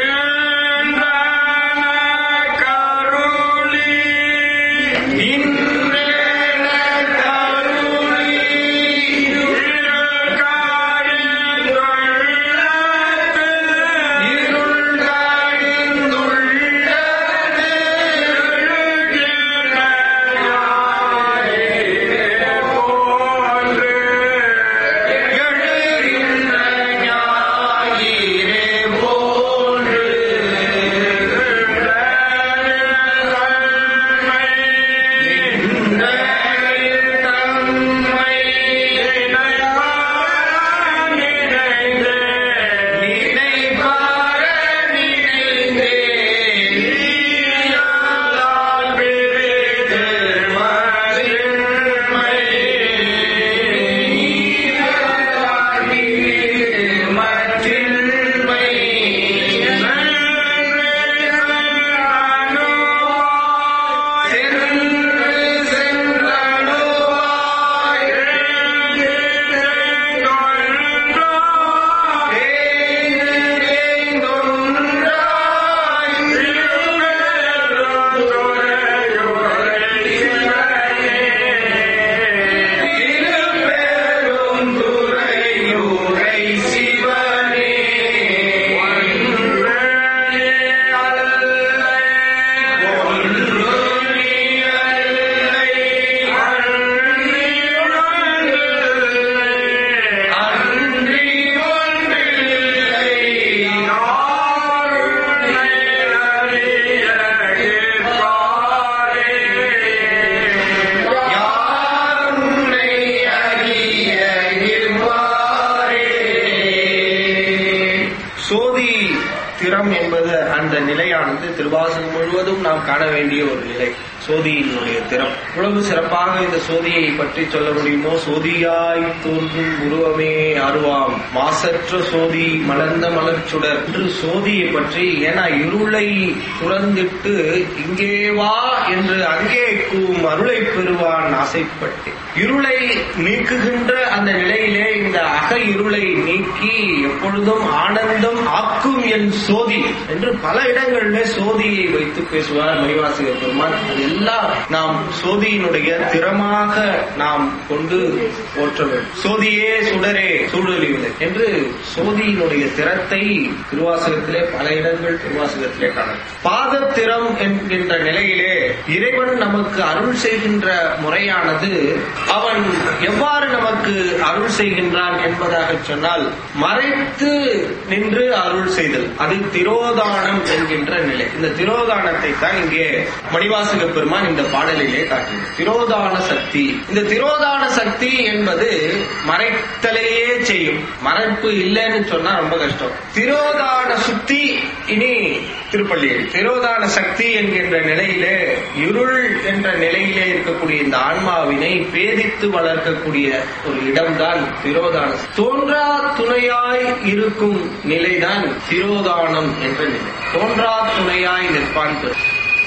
Speaker 2: சோதி திறம் என்பது அந்த நிலையானது திருவாசகம் முழுவதும் நாம் காண வேண்டிய ஒரு நிலை சோதியினுடைய திறம் இவ்வளவு சிறப்பாக இந்த சோதியை பற்றி சொல்ல முடியுமோ சோதியாய் தோன்றும் உருவமே அருவாம் மாசற்ற சோதி மலர்ந்த மலர்ச்சுடர் என்று சோதியை பற்றி ஏன்னா இருளை துறந்திட்டு இங்கே வா என்று அங்கே கூவும் அருளை பெறுவான் ஆசைப்பட்டேன் இருளை நீக்குகின்ற அந்த நிலையிலே இந்த அக இருளை நீக்கி எப்பொழுதும் ஆனந்தம் ஆக்கும் என் சோதி என்று பல இடங்களிலே சோதியை வைத்து பேசுவார் மணிவாசக பெருமான் அதெல்லாம் நாம் சோதியினுடைய திறமாக நாம் கொண்டு போற்ற வேண்டும் சோதியே சுடரே சூழலிவில்லை என்று சோதியினுடைய திறத்தை திருவாசகத்திலே பல இடங்கள் திருவாசகத்திலே காணலாம் பாதத்திறம் என்கின்ற நிலையிலே இறைவன் நமக்கு அருள் செய்கின்ற முறையானது அவன் எவ்வாறு நமக்கு அருள் செய்கின்றான் என்பதாக சொன்னால் மறைத்து நின்று அருள் செய்தல் அது திரோதானம் என்கின்ற நிலை இந்த திரோதானத்தை தான் இங்கே மணிவாசக பெருமான் இந்த பாடலிலே காட்டினார் திரோதான சக்தி இந்த திரோதான சக்தி என்பது மறைத்தலையே செய்யும் மறைப்பு இல்லைன்னு சொன்னா ரொம்ப கஷ்டம் திரோதான சுத்தி இனி திருப்பள்ளியடி திரோதான சக்தி என்கின்ற நிலையிலே இருள் என்ற நிலையிலே இருக்கக்கூடிய இந்த ஆன்மாவினை பேதித்து வளர்க்கக்கூடிய ஒரு இடம்தான் திரோதான தோன்றா துணையாய் இருக்கும் நிலைதான் திரோதானம் என்ற நிலை தோன்றா துணையாய் நிற்பான் பெரும்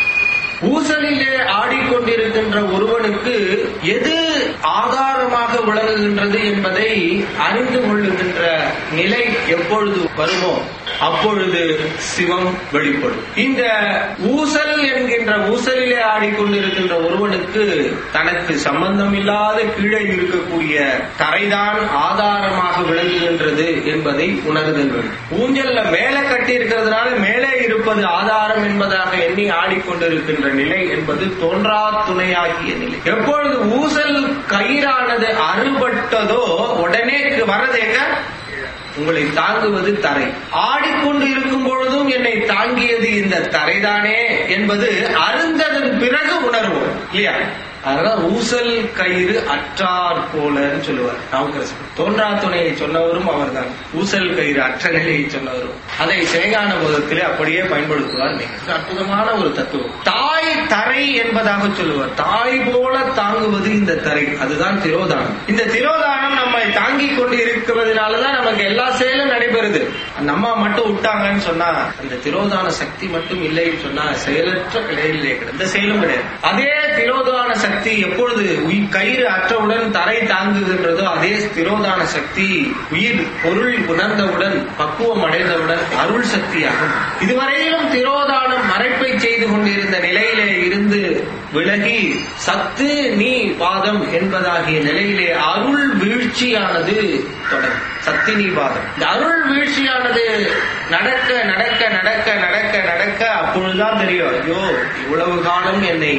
Speaker 2: ஊசலிலே ஆடிக்கொண்டிருக்கின்ற ஒருவனுக்கு எது ஆதாரமாக விளங்குகின்றது என்பதை அறிந்து கொள்ளுகின்ற நிலை எப்பொழுது வருமோ அப்பொழுது சிவம் வெளிப்படும் இந்த ஊசல் என்கின்ற ஊசலிலே ஆடிக்கொண்டிருக்கின்ற ஒருவனுக்கு தனக்கு சம்பந்தம் இல்லாத கீழே இருக்கக்கூடிய கரைதான் ஆதாரமாக விளங்குகின்றது என்பதை உணர்தல் வேண்டும் ஊஞ்சல்ல மேலே கட்டி இருக்கிறதுனால மேலே இருப்பது ஆதாரம் என்பதாக எண்ணி ஆடிக்கொண்டிருக்கின்ற நிலை என்பது தோன்றா துணையாகிய நிலை எப்பொழுது ஊசல் கயிறானது அறுபட்டதோ உடனே வரதேங்க உங்களை தாங்குவது தரை ஆடிக்கொண்டு இருக்கும் பொழுதும் என்னை தாங்கியது இந்த தரைதானே என்பது அருந்ததன் பிறகு உணர்வோம் இல்லையா அதனால ஊசல் கயிறு அற்றார் போலன்னு சொல்லுவார் நாவுக்கரசர் தோன்றா துணையை சொன்னவரும் அவர்தான் ஊசல் கயிறு அற்ற நிலையை சொன்னவரும் அதை சேகான போதத்திலே அப்படியே பயன்படுத்துவார் மிக அற்புதமான ஒரு தத்துவம் தாய் தரை என்பதாக சொல்லுவார் தாய் போல தாங்குவது இந்த தரை அதுதான் திரோதானம் இந்த திரோதானம் நம்மை தாங்கிக் கொண்டு இருக்கிறதுனாலதான் நமக்கு எல்லா செயலும் நடைபெறுது அந்த அம்மா மட்டும் விட்டாங்கன்னு சொன்னா அந்த திரோதான சக்தி மட்டும் இல்லைன்னு சொன்னா செயலற்ற நிலையிலே கிடையாது எந்த செயலும் கிடையாது அதே திரோதான சக்தி எப்பொழுது உயிர் கயிறு அற்றவுடன் தரை தாங்குகின்றதோ அதே திரோதான சக்தி உயிர் பொருள் உணர்ந்தவுடன் பக்குவம் அடைந்தவுடன் அருள் சக்தியாகும் இதுவரையிலும் திரோதானம் மறைப்பை செய்து கொண்டிருந்த நிலையிலே இருந்து விலகி சத்து நீ பாதம் என்பதாகிய நிலையிலே அருள் வீழ்ச்சியானது தொடரும் சத்தினி பாதம் இந்த அருள் வீழ்ச்சியானது நடக்க நடக்க நடக்க நடக்க நடக்க அப்பொழுதுதான் தெரியும் ஐயோ இவ்வளவு காலம் என்னை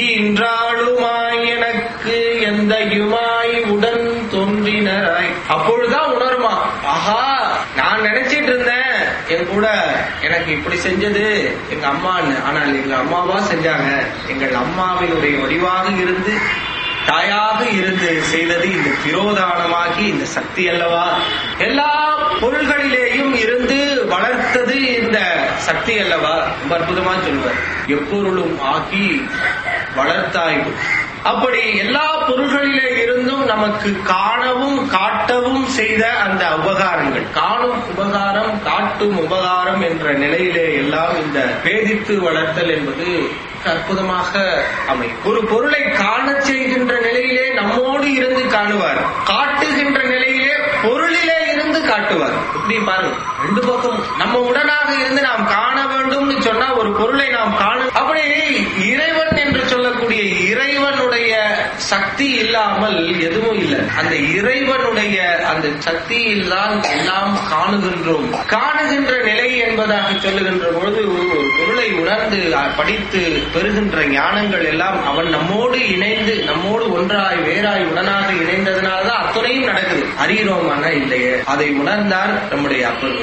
Speaker 2: ஈன்றாளுமாய் எனக்கு எந்த யுமாய் உடன் தோன்றினராய் அப்பொழுதுதான் உணருமா ஆஹா நான் நினைச்சிட்டு இருந்தேன் என் கூட எனக்கு இப்படி செஞ்சது எங்க அம்மான்னு ஆனால் எங்க அம்மாவா செஞ்சாங்க எங்கள் அம்மாவினுடைய வடிவாக இருந்து தாயாக இருந்து செய்தது இந்த திரோதானமாகி இந்த சக்தி அல்லவா எல்லா பொருள்களிலேயும் இருந்து வளர்த்தது இந்த சக்தி அல்லவா ரொம்ப அற்புதமா சொல்லுவார் எப்பொருளும் ஆக்கி வளர்த்தாய் அப்படி எல்லா பொருள்களிலே இருந்தும் நமக்கு காணவும் காட்டவும் செய்த அந்த உபகாரங்கள் காணும் உபகாரம் காட்டும் உபகாரம் என்ற நிலையிலே எல்லாம் இந்த பேதித்து வளர்த்தல் என்பது அற்புதமாக அமையும் ஒரு பொருளை காணச் செய்கின்ற நிலையிலே நம்மோடு இருந்து காணுவார் காட்டுகின்ற நிலையிலே பொருளிலே இருந்து காட்டுவார் இப்படி பாருங்க ரெண்டு பக்கம் நம்ம உடனாக இருந்து நாம் காண வேண்டும்னு சொன்னா ஒரு பொருளை நாம் காணும் அப்படி இறைவன் என்று சொல்லக்கூடிய இறைவனுடைய சக்தி இல்லாமல் எதுவும் இல்லை அந்த இறைவனுடைய அந்த சக்தியில் தான் எல்லாம் காணுகின்றோம் காணுகின்ற நிலை என்பதாக சொல்லுகின்ற பொழுது ஒரு பொருளை உணர்ந்து படித்து பெறுகின்ற ஞானங்கள் எல்லாம் அவன் நம்மோடு இணைந்து நம்மோடு ஒன்றாய் வேறாய் உடனாக இணைந்ததுனாலதான் அத்துணையும் நடக்குது அறிகிறோம் ஆனா இல்லையே அதை உணர்ந்தார் நம்முடைய அப்பர்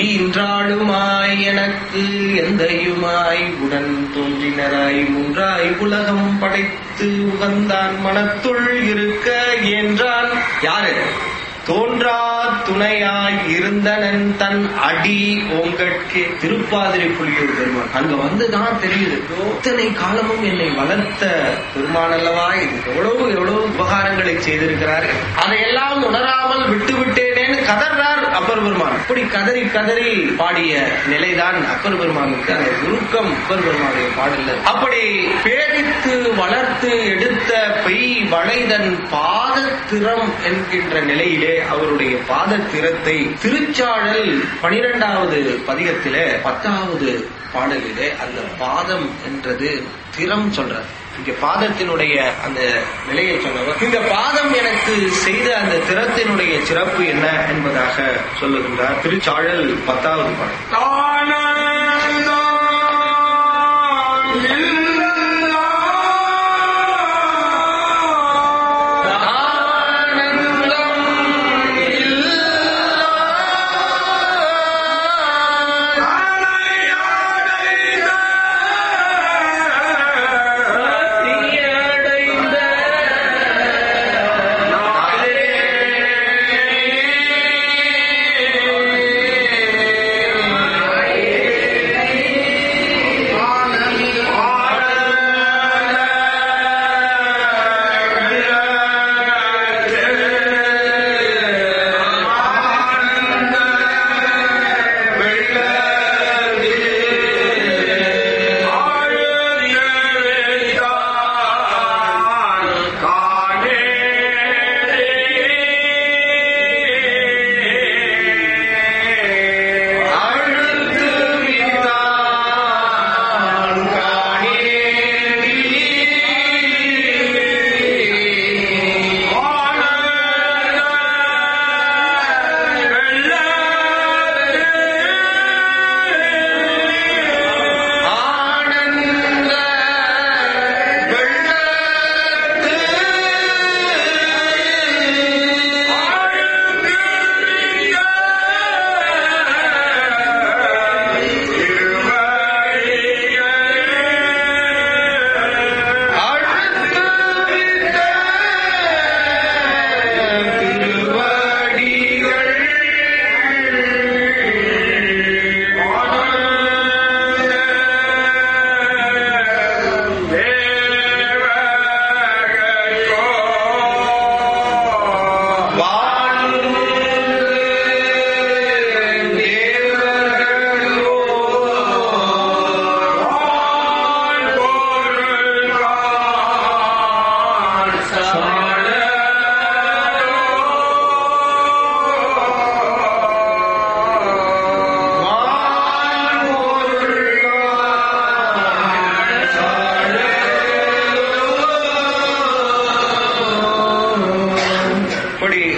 Speaker 2: ஈன்றாளுமாய் எனக்கு எந்தையுமாய் உடன் தோன்றினராய் மூன்றாய் உலகம் படைத்து உகந்தான் மனத்துள் இருக்க என்றான் யாரு தோன்றா துணையாய் இருந்தனன் தன் அடி ஓங்கட்கே திருப்பாதிரை புலியூர் பெருமான் அங்க வந்துதான் தெரியுது இத்தனை காலமும் என்னை வளர்த்த பெருமான் அல்லவா இது எவ்வளவு எவ்வளவு உபகாரங்களை செய்திருக்கிறார் அதையெல்லாம் உணராமல் விட்டு விட்டேனேன்னு கதறார் அப்பர் பெருமான் இப்படி கதறி கதறி பாடிய நிலைதான் அப்பர் பெருமானுக்கு அந்த உருக்கம் அப்பர் பெருமானுடைய பாடல அப்படி பேரித்து வளர்த்து எடுத்த பெய் வளைதன் பாதத்திறம் என்கின்ற நிலையிலே அவருடைய பாதத்திரத்தை திருச்சாழல் பனிரெண்டாவது பதிகத்திலே பத்தாவது பாடலிலே அந்த பாதம் என்றது திறம் சொல்றார் இங்க பாதத்தினுடைய அந்த நிலையை சொன்னவர் இந்த பாதம் எனக்கு செய்த அந்த திறத்தினுடைய சிறப்பு என்ன என்பதாக சொல்லுகின்றார் திருச்சாழல் பத்தாவது பாடல்
Speaker 3: ஆனந்த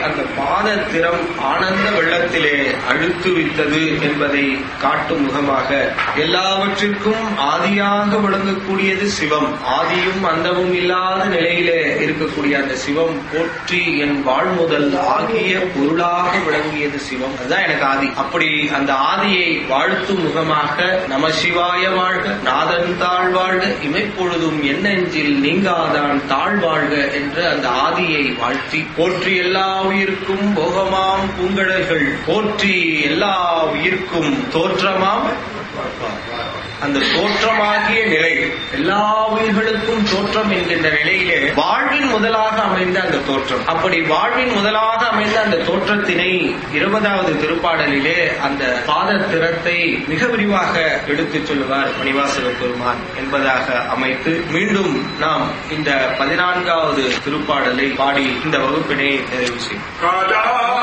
Speaker 2: அந்த பாத திறம் ஆனந்த வெள்ளத்திலே அழுத்துவித்தது என்பதை காட்டும் முகமாக எல்லாவற்றிற்கும் ஆதியாக விளங்கக்கூடியது சிவம் ஆதியும் அந்தமும் இல்லாத நிலையிலே இருக்கக்கூடிய அந்த சிவம் போற்றி என் வாழ்முதல் ஆகிய பொருளாக விளங்கியது சிவம் அதுதான் எனக்கு ஆதி அப்படி அந்த ஆதியை வாழ்த்தும் முகமாக நம சிவாய வாழ்க நாதன் தாழ் வாழ்க இமைப்பொழுதும் என்னெஞ்சில் நீங்காதான் தாழ் வாழ்க என்று அந்த ஆதியை வாழ்த்தி போற்றி எல்லா உயிர்க்கும் போகமாம் பூங்கடல்கள் போற்றி எல்லா உயிர்க்கும் தோற்றமாம் அந்த தோற்றமாகிய நிலை எல்லா உயிர்களுக்கும் தோற்றம் என்கின்ற நிலையிலே வாழ்வின் முதலாக அமைந்த அந்த தோற்றம் அப்படி வாழ்வின் முதலாக அமைந்த அந்த தோற்றத்தினை இருபதாவது திருப்பாடலிலே அந்த பாத திறத்தை மிக விரிவாக எடுத்துச் சொல்லுவார் மணிவாசக பெருமான் என்பதாக அமைத்து மீண்டும் நாம் இந்த பதினான்காவது திருப்பாடலை பாடி இந்த வகுப்பினை நிறைவு செய்வோம்
Speaker 3: கதா